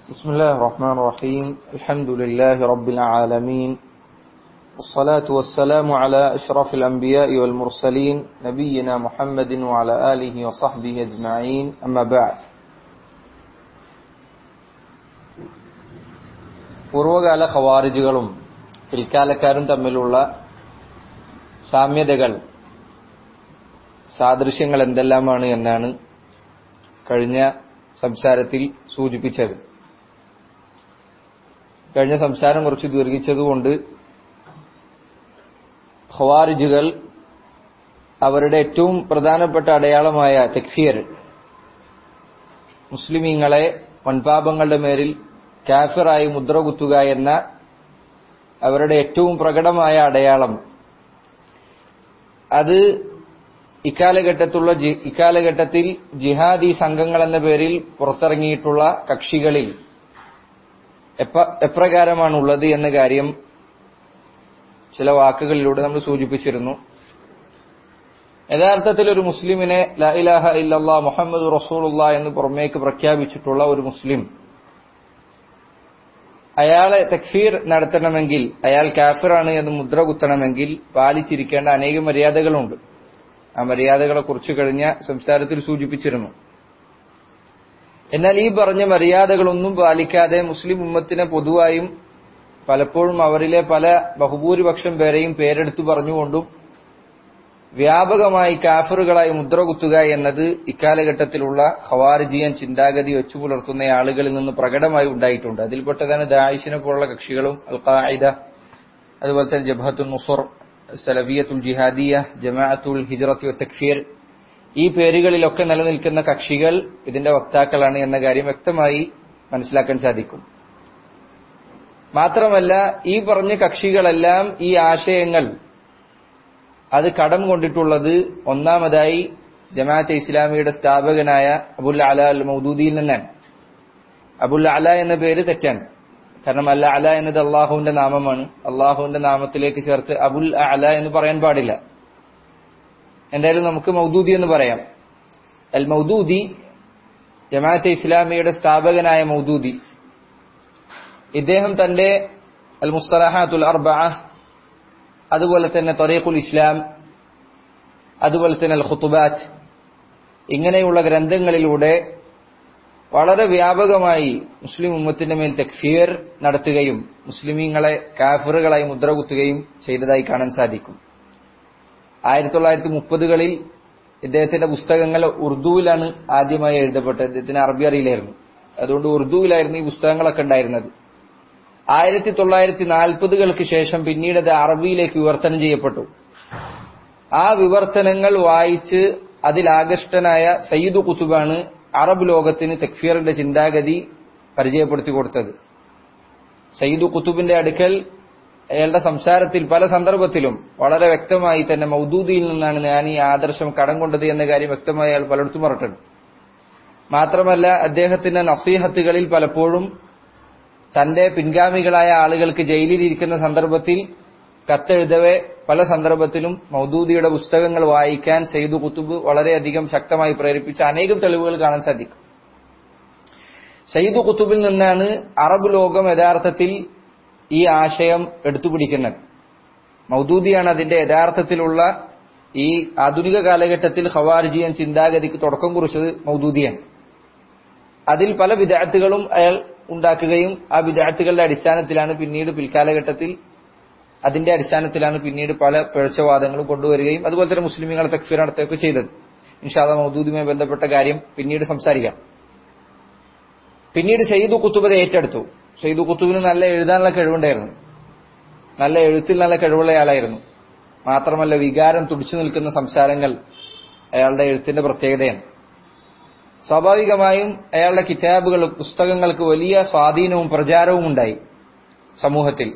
بسم الله الرحمن الرحيم الحمد لله رب العالمين والصلاة والسلام على أشرف الأنبياء والمرسلين نبينا محمد وعلى آله وصحبه أجمعين أما بعد പൂർവകാല ഖവാരിജുകളും പിൽക്കാലക്കാരും തമ്മിലുള്ള സാമ്യതകൾ സാദൃശ്യങ്ങൾ എന്തെല്ലാമാണ് എന്നാണ് കഴിഞ്ഞ സംസാരത്തിൽ സൂചിപ്പിച്ചത് കഴിഞ്ഞ സംസാരം കുറച്ച് ദീർഘിച്ചതുകൊണ്ട് ഖവാരിജുകൾ അവരുടെ ഏറ്റവും പ്രധാനപ്പെട്ട അടയാളമായ തെക്ഫിയർ മുസ്ലിമീങ്ങളെ വൻപാപങ്ങളുടെ മേലിൽ കാഫിറായി മുദ്ര കുത്തുക എന്ന അവരുടെ ഏറ്റവും പ്രകടമായ അടയാളം അത് ഇക്കാലഘട്ടത്തുള്ള ഇക്കാലഘട്ടത്തിൽ ജിഹാദി സംഘങ്ങൾ എന്ന പേരിൽ പുറത്തിറങ്ങിയിട്ടുള്ള കക്ഷികളിൽ എപ്രകാരമാണുള്ളത് എന്ന കാര്യം ചില വാക്കുകളിലൂടെ നമ്മൾ സൂചിപ്പിച്ചിരുന്നു യഥാർത്ഥത്തിൽ ഒരു മുസ്ലിമിനെ ലാ ഇലാഹ ഇല്ലല്ലാ മുഹമ്മദ് റസൂലുള്ള എന്ന് പുറമേക്ക് പ്രഖ്യാപിച്ചിട്ടുള്ള ഒരു മുസ്ലിം അയാളെ തക്ഫീർ നടത്തണമെങ്കിൽ അയാൾ കാഫിറാണ് എന്ന് മുദ്ര കുത്തണമെങ്കിൽ പാലിച്ചിരിക്കേണ്ട അനേകം മര്യാദകളുണ്ട് ആ മര്യാദകളെ കുറിച്ച് കഴിഞ്ഞ സംസാരത്തിൽ സൂചിപ്പിച്ചിരുന്നു എന്നാൽ ഈ പറഞ്ഞ മര്യാദകളൊന്നും പാലിക്കാതെ മുസ്ലിം ഉമ്മത്തിനെ പൊതുവായും പലപ്പോഴും അവരിലെ പല ബഹുഭൂരിപക്ഷം പേരെയും പേരെടുത്തു പറഞ്ഞുകൊണ്ടും വ്യാപകമായി കാഫറുകളായി മുദ്ര കുത്തുക എന്നത് ഇക്കാലഘട്ടത്തിലുള്ള ഖവാരിജിയൻ ചിന്താഗതി വെച്ചു പുലർത്തുന്ന ആളുകളിൽ നിന്ന് പ്രകടമായി ഉണ്ടായിട്ടുണ്ട് അതിൽപ്പെട്ടതാണ് ദായിഷിനെ പോലുള്ള കക്ഷികളും അൽ ഖായിദ അതുപോലെ തന്നെ ജബഹത്തുൽ നുസർ സലഫിയത്തുൽ ജിഹാദിയ ജമാഅത്തുൽ ഹിജ്റത്ത് തക്ഫീർ ഈ പേരുകളിലൊക്കെ നിലനിൽക്കുന്ന കക്ഷികൾ ഇതിന്റെ വക്താക്കളാണ് എന്ന കാര്യം വ്യക്തമായി മനസ്സിലാക്കാൻ സാധിക്കും മാത്രമല്ല ഈ പറഞ്ഞ കക്ഷികളെല്ലാം ഈ ആശയങ്ങൾ അത് കടം കൊണ്ടിട്ടുള്ളത് ഒന്നാമതായി ജമാഅത്തെ ഇസ്ലാമിയുടെ സ്ഥാപകനായ അബുൽ അല അൽ മൗദൂദിയിൽ നിന്നാണ് അബുൽ അല എന്ന പേര് തെറ്റാണ് കാരണം അല്ല അല എന്നത് അള്ളാഹുവിന്റെ നാമമാണ് അള്ളാഹുവിന്റെ നാമത്തിലേക്ക് ചേർത്ത് അബുൽ അല എന്ന് പറയാൻ പാടില്ല എന്തായാലും നമുക്ക് മൗദൂദി എന്ന് പറയാം അൽ മൗദൂദി ജമാഅത്തെ ഇസ്ലാമിയുടെ സ്ഥാപകനായ മൗദൂദി ഇദ്ദേഹം തന്റെ അൽ മുസ്തലഹാത്തുൽ അർബ അതുപോലെ തന്നെ തറീഖുൽ ഇസ്ലാം അതുപോലെ തന്നെ അൽ ഖുത്തുബാത്ത് ഇങ്ങനെയുള്ള ഗ്രന്ഥങ്ങളിലൂടെ വളരെ വ്യാപകമായി മുസ്ലിം ഉമ്മത്തിന്റെ മേൽ തക്ഫീർ നടത്തുകയും മുസ്ലിമീങ്ങളെ കാഫറുകളായി മുദ്ര കുത്തുകയും ചെയ്തതായി കാണാൻ സാധിക്കും ആയിരത്തി തൊള്ളായിരത്തി മുപ്പതുകളിൽ ഇദ്ദേഹത്തിന്റെ പുസ്തകങ്ങൾ ഉറുദുവിലാണ് ആദ്യമായി എഴുതപ്പെട്ടത് ഇദ്ദേഹത്തിന് അറബി അറിയില്ലായിരുന്നു അതുകൊണ്ട് ഉറുദുവിലായിരുന്നു ഈ പുസ്തകങ്ങളൊക്കെ ഉണ്ടായിരുന്നത് ആയിരത്തി തൊള്ളായിരത്തി നാൽപ്പതുകൾക്ക് ശേഷം പിന്നീട് അത് അറബിയിലേക്ക് വിവർത്തനം ചെയ്യപ്പെട്ടു ആ വിവർത്തനങ്ങൾ വായിച്ച് അതിലാകൃഷ്ടനായ സയ്യിദ് കുത്തുബാണ് അറബ് ലോകത്തിന് തെക്ഫീറിന്റെ ചിന്താഗതി പരിചയപ്പെടുത്തി കൊടുത്തത് സയ്യിദ് കുത്തുബിന്റെ അടുക്കൽ അയാളുടെ സംസാരത്തിൽ പല സന്ദർഭത്തിലും വളരെ വ്യക്തമായി തന്നെ മൗദൂദിയിൽ നിന്നാണ് ഞാൻ ഈ ആദർശം കടം കൊണ്ടത് എന്ന കാര്യം വ്യക്തമായി അയാൾ പലയിടത്തും പറഞ്ഞിട്ടുണ്ട് മാത്രമല്ല അദ്ദേഹത്തിന്റെ നസീഹത്തുകളിൽ പലപ്പോഴും തന്റെ പിൻഗാമികളായ ആളുകൾക്ക് ജയിലിലിരിക്കുന്ന സന്ദർഭത്തിൽ കത്തെഴുതവെ പല സന്ദർഭത്തിലും മൗദൂദിയുടെ പുസ്തകങ്ങൾ വായിക്കാൻ സെയ്ദു കുത്തുബ് വളരെയധികം ശക്തമായി പ്രേരിപ്പിച്ച അനേകം തെളിവുകൾ കാണാൻ സാധിക്കും സയ്യിദ് കുത്തുബിൽ നിന്നാണ് അറബ് ലോകം യഥാർത്ഥത്തിൽ ഈ ആശയം എടുത്തുപിടിക്കുന്നത് മൗദൂദിയാണ് അതിന്റെ യഥാർത്ഥത്തിലുള്ള ഈ ആധുനിക കാലഘട്ടത്തിൽ ഖവാർജിയൻ ചിന്താഗതിക്ക് തുടക്കം കുറിച്ചത് മൗദൂദിയാണ് അതിൽ പല വിദ്യാർത്ഥികളും അയാൾ ഉണ്ടാക്കുകയും ആ വിദ്യാർത്ഥികളുടെ അടിസ്ഥാനത്തിലാണ് പിന്നീട് പിൽക്കാലഘട്ടത്തിൽ അതിന്റെ അടിസ്ഥാനത്തിലാണ് പിന്നീട് പല പിഴച്ചവാദങ്ങളും കൊണ്ടുവരികയും അതുപോലെ തന്നെ മുസ്ലിമുകളെ തക്ഫീർ നടത്തുകയൊക്കെ ചെയ്തത് ഇൻഷാദ മൗദൂദിയുമായി ബന്ധപ്പെട്ട കാര്യം പിന്നീട് സംസാരിക്കാം പിന്നീട് സെയ്ദു കുത്തുബത് ഏറ്റെടുത്തു സെയ്ദു കുത്തുബിന് നല്ല എഴുതാനുള്ള കഴിവുണ്ടായിരുന്നു നല്ല എഴുത്തിൽ നല്ല കഴിവുള്ള ആളായിരുന്നു മാത്രമല്ല വികാരം തുടിച്ചു നിൽക്കുന്ന സംസാരങ്ങൾ അയാളുടെ എഴുത്തിന്റെ പ്രത്യേകതയാണ് സ്വാഭാവികമായും അയാളുടെ കിതാബുകൾ പുസ്തകങ്ങൾക്ക് വലിയ സ്വാധീനവും പ്രചാരവും ഉണ്ടായി സമൂഹത്തിൽ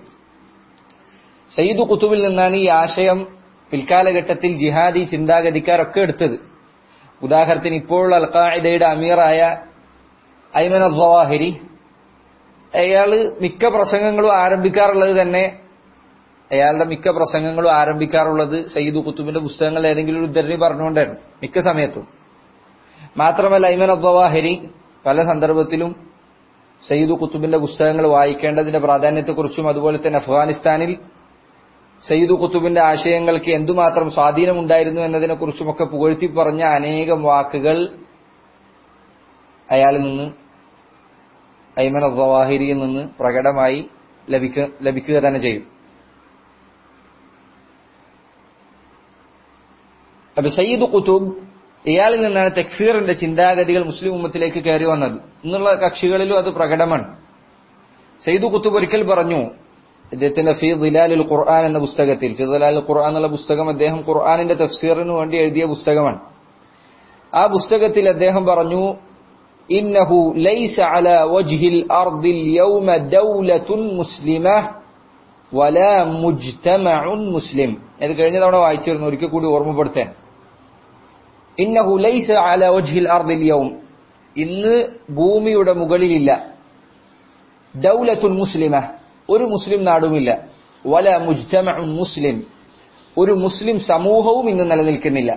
സയ്യിദ് കുത്തുബിൽ നിന്നാണ് ഈ ആശയം പിൽക്കാലഘട്ടത്തിൽ ജിഹാദി ചിന്താഗതിക്കാരൊക്കെ എടുത്തത് ഉദാഹരണത്തിന് ഇപ്പോഴുള്ള അൽഖായിദയുടെ അമീറായ ഐമൻ അദ്വാഹിരി അയാള് മിക്ക പ്രസംഗങ്ങളും ആരംഭിക്കാറുള്ളത് തന്നെ അയാളുടെ മിക്ക പ്രസംഗങ്ങളും ആരംഭിക്കാറുള്ളത് സയ്യിദ് കുത്തുബിന്റെ പുസ്തകങ്ങൾ ഏതെങ്കിലും ഒരു ഉദ്ധരണി പറഞ്ഞുകൊണ്ടായിരുന്നു മിക്ക സമയത്തും മാത്രമല്ല ഐമൻ അബ്ബവാഹിരി പല സന്ദർഭത്തിലും സയ്യിദ് കുത്തുബിന്റെ പുസ്തകങ്ങൾ വായിക്കേണ്ടതിന്റെ പ്രാധാന്യത്തെക്കുറിച്ചും അതുപോലെ തന്നെ അഫ്ഗാനിസ്ഥാനിൽ സയ്യിദ് കുത്തുബിന്റെ ആശയങ്ങൾക്ക് എന്തുമാത്രം സ്വാധീനമുണ്ടായിരുന്നു എന്നതിനെക്കുറിച്ചുമൊക്കെ പുകഴ്ത്തി പറഞ്ഞ അനേകം വാക്കുകൾ അയാളിൽ നിന്ന് ഐമൻ അബ്വാഹിരിയിൽ നിന്ന് പ്രകടമായി ലഭിക്കുക ലഭിക്കുക തന്നെ ചെയ്യും അപ്പൊ സയ്യിദ് കുത്തുബ് ഇയാളിൽ നിന്നാണ് തെക്ഫീറിന്റെ ചിന്താഗതികൾ മുസ്ലിം ഉമ്മത്തിലേക്ക് കയറി വന്നത് ഇന്നുള്ള കക്ഷികളിലും അത് പ്രകടമാണ് സയ്യിദ് കുത്തുബ് ഒരിക്കൽ പറഞ്ഞു ഇദ്ദേഹത്തിന്റെ ഫി ദിലാലുൽ ഖുർആൻ എന്ന പുസ്തകത്തിൽ ഫി ദിലാലുൽ ഖുർആൻ എന്നുള്ള പുസ്തകം അദ്ദേഹം ഖുർആനിന്റെ തഫ്സീറിന് വേണ്ടി എഴുതിയ പുസ്തകമാണ് ആ പുസ്തകത്തിൽ അദ്ദേഹം പറഞ്ഞു ഇന്നഹു ലൈസ അല വജ്ഹിൽ അർദിൽ യൗമ ദൗലത്തുൻ മുസ്ലിമ വലാ മുജ്തമഉൻ മുസ്ലിം ഇത് കഴിഞ്ഞ തവണ വായിച്ചിരുന്നു ഒരിക്കൽ കൂടി ഓർമ്മപ്പെടുത്താൻ ഇന്നഹു ലൈസ അല വജ്ഹിൽ അർദിൽ യൗം ഇന്ന് ഭൂമിയുടെ മുകളിലില്ല ദൗലത്തുൻ മുസ്ലിമ ഒരു മുസ്ലിം നാടുമില്ല വല മുജ്തമഉൻ മുസ്ലിം ഒരു മുസ്ലിം സമൂഹവും ഇന്ന് നിലനിൽക്കുന്നില്ല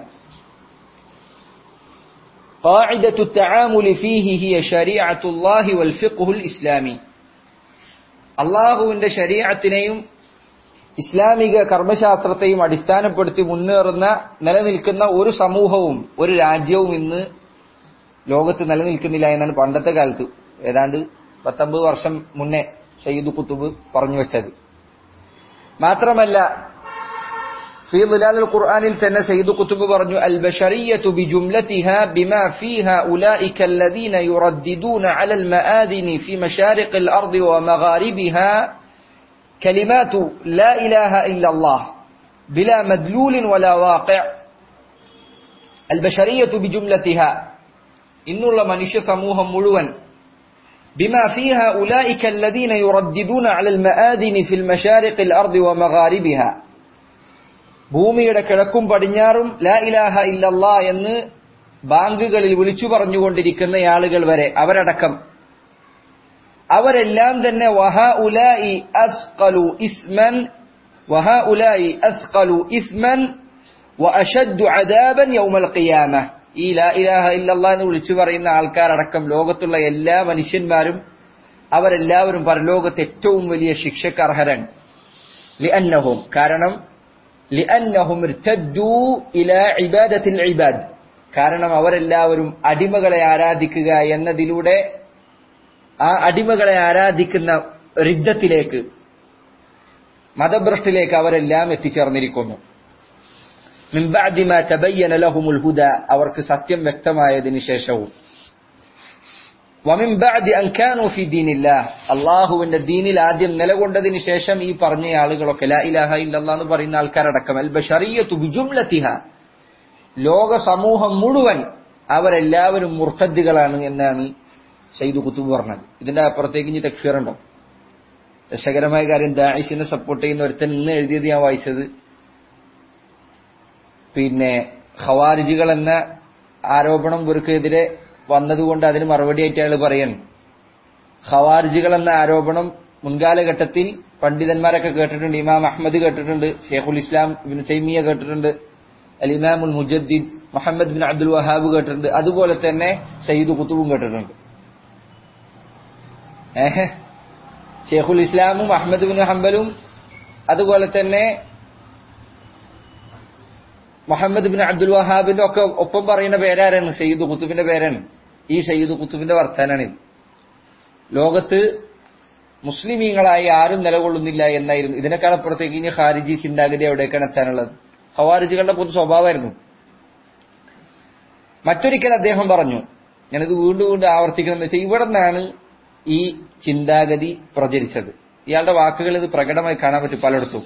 قاعدة التعامل فيه هي شريعة الله والفقه الإسلامي അള്ളാഹുവിന്റെ ശരീഅത്തിനെയും ഇസ്ലാമിക കർമ്മശാസ്ത്രത്തെയും അടിസ്ഥാനപ്പെടുത്തി മുന്നേറുന്ന നിലനിൽക്കുന്ന ഒരു സമൂഹവും ഒരു രാജ്യവും ഇന്ന് ലോകത്ത് നിലനിൽക്കുന്നില്ല എന്നാണ് പണ്ടത്തെ കാലത്ത് ഏതാണ്ട് പത്തൊമ്പത് വർഷം മുന്നേ ഷയ്യിദ് കുത്തുബ് പറഞ്ഞു വെച്ചത് മാത്രമല്ല في ظلال القرآن تنا سيد قطب برنو البشرية بجملتها بما فيها أولئك الذين يرددون على المآذن في مشارق الأرض ومغاربها كلمات لا إله إلا الله بلا مدلول ولا واقع البشرية بجملتها إن الله منش سموها ملوا بما فيها أولئك الذين يرددون على المآذن في المشارق الأرض ومغاربها ഭൂമിയുടെ കിഴക്കും പടിഞ്ഞാറും ലാ ഇലാഹ ഇല്ലല്ലാ എന്ന് ബാങ്കുകളിൽ വിളിച്ചു പറഞ്ഞുകൊണ്ടിരിക്കുന്ന ആളുകൾ വരെ അവരടക്കം അവരെല്ലാം തന്നെ വഹ ഉലായി അസ്കലു ഇസ്മൻ വഹ ഉലായി അസ്കലു ഇസ്മൻ വഅഷദ്ദു അദാബൻ യൗമൽ ഖിയാമ ഈ ലാ ഇലാഹ ഇല്ലല്ലാ എന്ന് വിളിച്ചു പറയുന്ന ആൾക്കാരടക്കം ലോകത്തുള്ള എല്ലാ മനുഷ്യന്മാരും അവരെല്ലാവരും പരലോകത്ത് ഏറ്റവും വലിയ ശിക്ഷക്ക് അർഹരാണ് ലിഅന്നഹും കാരണം ലിഅന്നഹും ഇർതദ്ദു ഇലാ ഇബാദത്തിൽ ഇബാദ് കാരണം അവരെല്ലാവരും അടിമകളെ ആരാധിക്കുക എന്നതിലൂടെ ആ അടിമകളെ ആരാധിക്കുന്ന റിദ്ധത്തിലേക്ക് മതഭ്രഷ്ടിലേക്ക് അവരെല്ലാം എത്തിച്ചേർന്നിരിക്കുന്നു മിൻ ബഅദി മാ തബയ്യന ലഹുമുൽ ഹുദ അവർക്ക് സത്യം വ്യക്തമായതിനു ശേഷവും വമിൻ ബഅദി അൻ കാനൂ ഫി ദീനില്ലാഹ് അല്ലാഹുവിന്റെ ദീനിൽ ആദ്യം നിലകൊണ്ടതിന് ശേഷം ഈ പറഞ്ഞ ആളുകളൊക്കെ ലാ ഇലാഹ ഇല്ലല്ലാഹ് എന്ന് പറയുന്ന ആൾക്കാരടക്കം അൽ ബശറിയത്തു ബിജുംലതിഹ ലോക സമൂഹം മുഴുവൻ അവരെല്ലാവരും മുർത്തദ്ദികളാണ് എന്നാണ് ഷെയ്ദ് കുത്തുബ് പറഞ്ഞത് ഇതിന്റെ അപ്പുറത്തേക്ക് ഇനി തക്ഫീർ ഉണ്ടോ രസകരമായ കാര്യം ദാഇഷിനെ സപ്പോർട്ട് ചെയ്യുന്ന ഒരുത്തൻ ഇന്ന് എഴുതിയത് ഞാൻ വായിച്ചത് പിന്നെ ഖവാരിജികൾ എന്ന ആരോപണം ഇവർക്കെതിരെ വന്നതുകൊണ്ട് അതിന് മറുപടിയായിട്ട് അയാൾ പറയാണ് ഖവാരിജികൾ എന്ന ആരോപണം മുൻകാലഘട്ടത്തിൽ പണ്ഡിതന്മാരൊക്കെ കേട്ടിട്ടുണ്ട് ഇമാം അഹമ്മദ് കേട്ടിട്ടുണ്ട് ഷെയ്ഖുൽ ഇസ്ലാം ഇബിൻ സൈമിയ കേട്ടിട്ടുണ്ട് al Imamul Mujaddid Muhammad bin Abdul Wahhab കേട്ടിട്ടുണ്ട് അതുപോലെ തന്നെ സയ്യിദ് കുത്തുബും കേട്ടിട്ടുണ്ട് ഏഹ് ഷെയ്ഖുൽ ഇസ്ലാമും അഹമ്മദ് ബിൻ ഹംബലും അതുപോലെ തന്നെ മുഹമ്മദ് ബിൻ അബ്ദുൽ വഹാബിന്റെ ഒക്കെ ഒപ്പം പറയുന്ന പേരാരാണ് സയ്യിദ് കുത്തുബിന്റെ പേരാണ് ഈ സയ്യിദ് കുത്തുബിന്റെ വർത്താനാണ് ഇത് ലോകത്ത് മുസ്ലിമീങ്ങളായി ആരും നിലകൊള്ളുന്നില്ല എന്നായിരുന്നു ഇതിനേക്കാൾ അപ്പുറത്തേക്ക് ഇനി ഖാരിജി ചിന്താഗതി എവിടേക്കാണ് എത്താനുള്ളത് ഖവാരിജികളുടെ പൊതു സ്വഭാവമായിരുന്നു മറ്റൊരിക്കൽ അദ്ദേഹം പറഞ്ഞു ഞാനിത് വീണ്ടും വീണ്ടും ആവർത്തിക്കണം വെച്ചാൽ ഇവിടെ നിന്നാണ് ഈ ചിന്താഗതി പ്രചരിച്ചത് ഇയാളുടെ വാക്കുകൾ ഇത് പ്രകടമായി കാണാൻ പറ്റും പലയിടത്തും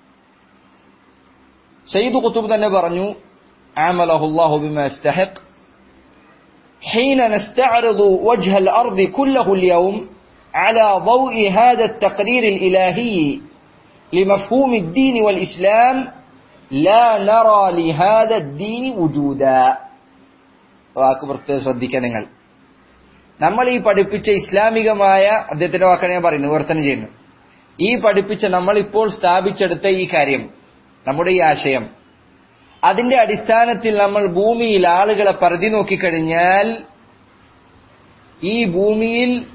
സയ്യിദ് ഖുത്തുബ് തന്നെ പറഞ്ഞു ആമലഹു അല്ലാഹു ബിമാ ഇസ്തഹഖ് حين نستعرض وجه الأرض كله اليوم على ضوء هذا التقرير الإلهي لمفهوم الدين والإسلام لا نرى لهذا الدين وجودا വാക്ക് പ്രത്യേകം ശ്രദ്ധിക്കുക നിങ്ങൾ നമ്മൾ ഈ പഠിപ്പിച്ച ഇസ്ലാമികമായ അദ്ദേഹത്തിന്റെ വാക്കാണ് ഞാൻ പറയുന്നത് വിവർത്തനം ചെയ്യുന്നു ഈ പഠിപ്പിച്ച നമ്മൾ ഇപ്പോൾ സ്ഥാപിച്ചെടുത്ത ഈ കാര്യം നമ്മുടെ ഈ ആശയം അതിന്റെ അടിസ്ഥാനത്തിൽ നമ്മൾ ഭൂമിയിൽ ആളുകളെ പരിധി നോക്കിക്കഴിഞ്ഞാൽ ഈ ഭൂമിയിൽ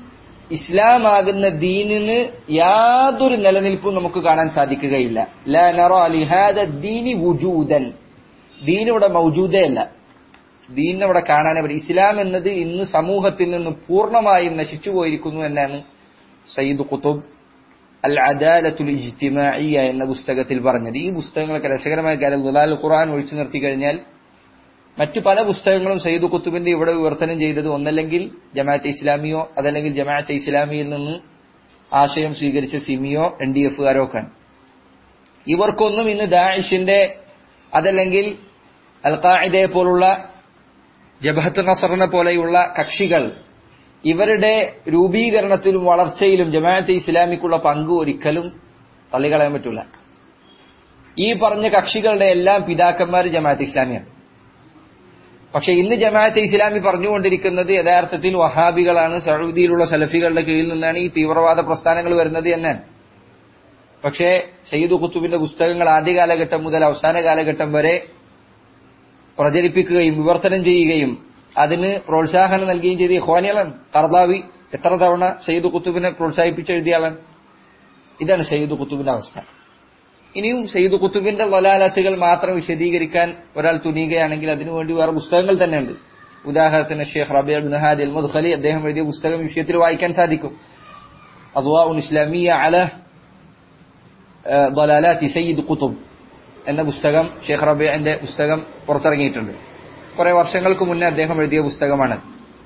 ഇസ്ലാമാകുന്ന ദീനിന് യാതൊരു നിലനിൽപ്പും നമുക്ക് കാണാൻ സാധിക്കുകയില്ല ലാ നറ ലിഹാദ ദീനി വുജൂദൻ ദീൻ ഇവിടെ മൗജൂദേ അല്ല ദീൻ ഇവിടെ കാണാനേ പറ്റും ഇസ്ലാം എന്നത് ഇന്ന് സമൂഹത്തിൽ നിന്ന് പൂർണ്ണമായും നശിച്ചു പോയിരിക്കുന്നു എന്നാണ് സയ്യിദ് ഖുതുബ് അൽ അദാലത്തുൽ ഇജ്തിമാഇയ എന്ന പുസ്തകത്തിൽ പറഞ്ഞത് ഈ പുസ്തകങ്ങളൊക്കെ രസകരമായ കാര്യം ദുലാൽ ഖുർആൻ ഒഴിച്ചു നിർത്തി കഴിഞ്ഞാൽ മറ്റു പല പുസ്തകങ്ങളും സയ്യിദ് കുത്തുബിന്റെ ഇവിടെ വിവർത്തനം ചെയ്തത് ഒന്നല്ലെങ്കിൽ ജമാഅത്തെ ഇസ്ലാമിയോ അതല്ലെങ്കിൽ ജമാഅത്തെ ഇസ്ലാമിയിൽ നിന്ന് ആശയം സ്വീകരിച്ച സിമിയോ എൻ ഡി എഫുകാരോ ഒക്കെ ഇവർക്കൊന്നും ഇന്ന് ദാഇഷിന്റെ അതല്ലെങ്കിൽ അൽ ഖാഇദയെ പോലുള്ള ജബഹത്ത് നസറിനെ പോലെയുള്ള കക്ഷികൾ ഇവരുടെ രൂപീകരണത്തിലും വളർച്ചയിലും ജമാഅത്തെ ഇസ്ലാമിക്കുള്ള പങ്ക് ഒരിക്കലും തള്ളിക്കളയാൻ പറ്റൂല ഈ പറഞ്ഞ കക്ഷികളുടെ എല്ലാം പിതാക്കന്മാർ ജമാഅത്ത് ഇസ്ലാമിയാണ് പക്ഷെ ഇന്ന് ജമാഅത്തെ ഇസ്ലാമി പറഞ്ഞുകൊണ്ടിരിക്കുന്നത് യഥാർത്ഥത്തിൽ വഹാബികളാണ് സൗദിയിലുള്ള സലഫികളുടെ കീഴിൽ നിന്നാണ് ഈ തീവ്രവാദ പ്രസ്ഥാനങ്ങൾ വരുന്നത് എന്നാണ് പക്ഷേ സയ്യിദ് ഖുത്തുബിന്റെ പുസ്തകങ്ങൾ ആദ്യ കാലഘട്ടം മുതൽ അവസാന കാലഘട്ടം വരെ പ്രചരിപ്പിക്കുകയും വിവർത്തനം ചെയ്യുകയും അതിന് പ്രോത്സാഹനം നൽകുകയും ചെയ്ത ഇഖ്വാനികളാണ് കർദാവി എത്ര തവണ സയ്യിദ് ഖുത്തുബിനെ പ്രോത്സാഹിപ്പിച്ചെഴുതിയ ആളാണ് ഇതാണ് സയ്യിദ് ഖുത്തുബിന്റെ അവസ്ഥ ഇനിയും സയ്യിദ് ഖുത്തുബിന്റെ വലാലത്തുകൾ മാത്രം വിശദീകരിക്കാൻ ഒരാൾ തുനിയുകയാണെങ്കിൽ അതിനുവേണ്ടി വേറെ പുസ്തകങ്ങൾ തന്നെയുണ്ട് ഉദാഹരണത്തിന് Sheikh Rabia bin Hadi al Madkhali അദ്ദേഹം എഴുതിയ പുസ്തകം ഈ വിഷയത്തിൽ വായിക്കാൻ സാധിക്കും അദ്വാ ഉൻ ഇസ്ലാമിയ അല ദലാലാത്തി സയ്യിദ് ഖുത്തുബ് എന്ന പുസ്തകം ഷെയ്ഖ് റബിയന്റെ പുസ്തകം പുറത്തിറങ്ങിയിട്ടുണ്ട് കുറെ വർഷങ്ങൾക്ക് മുന്നേ അദ്ദേഹം എഴുതിയ പുസ്തകമാണ്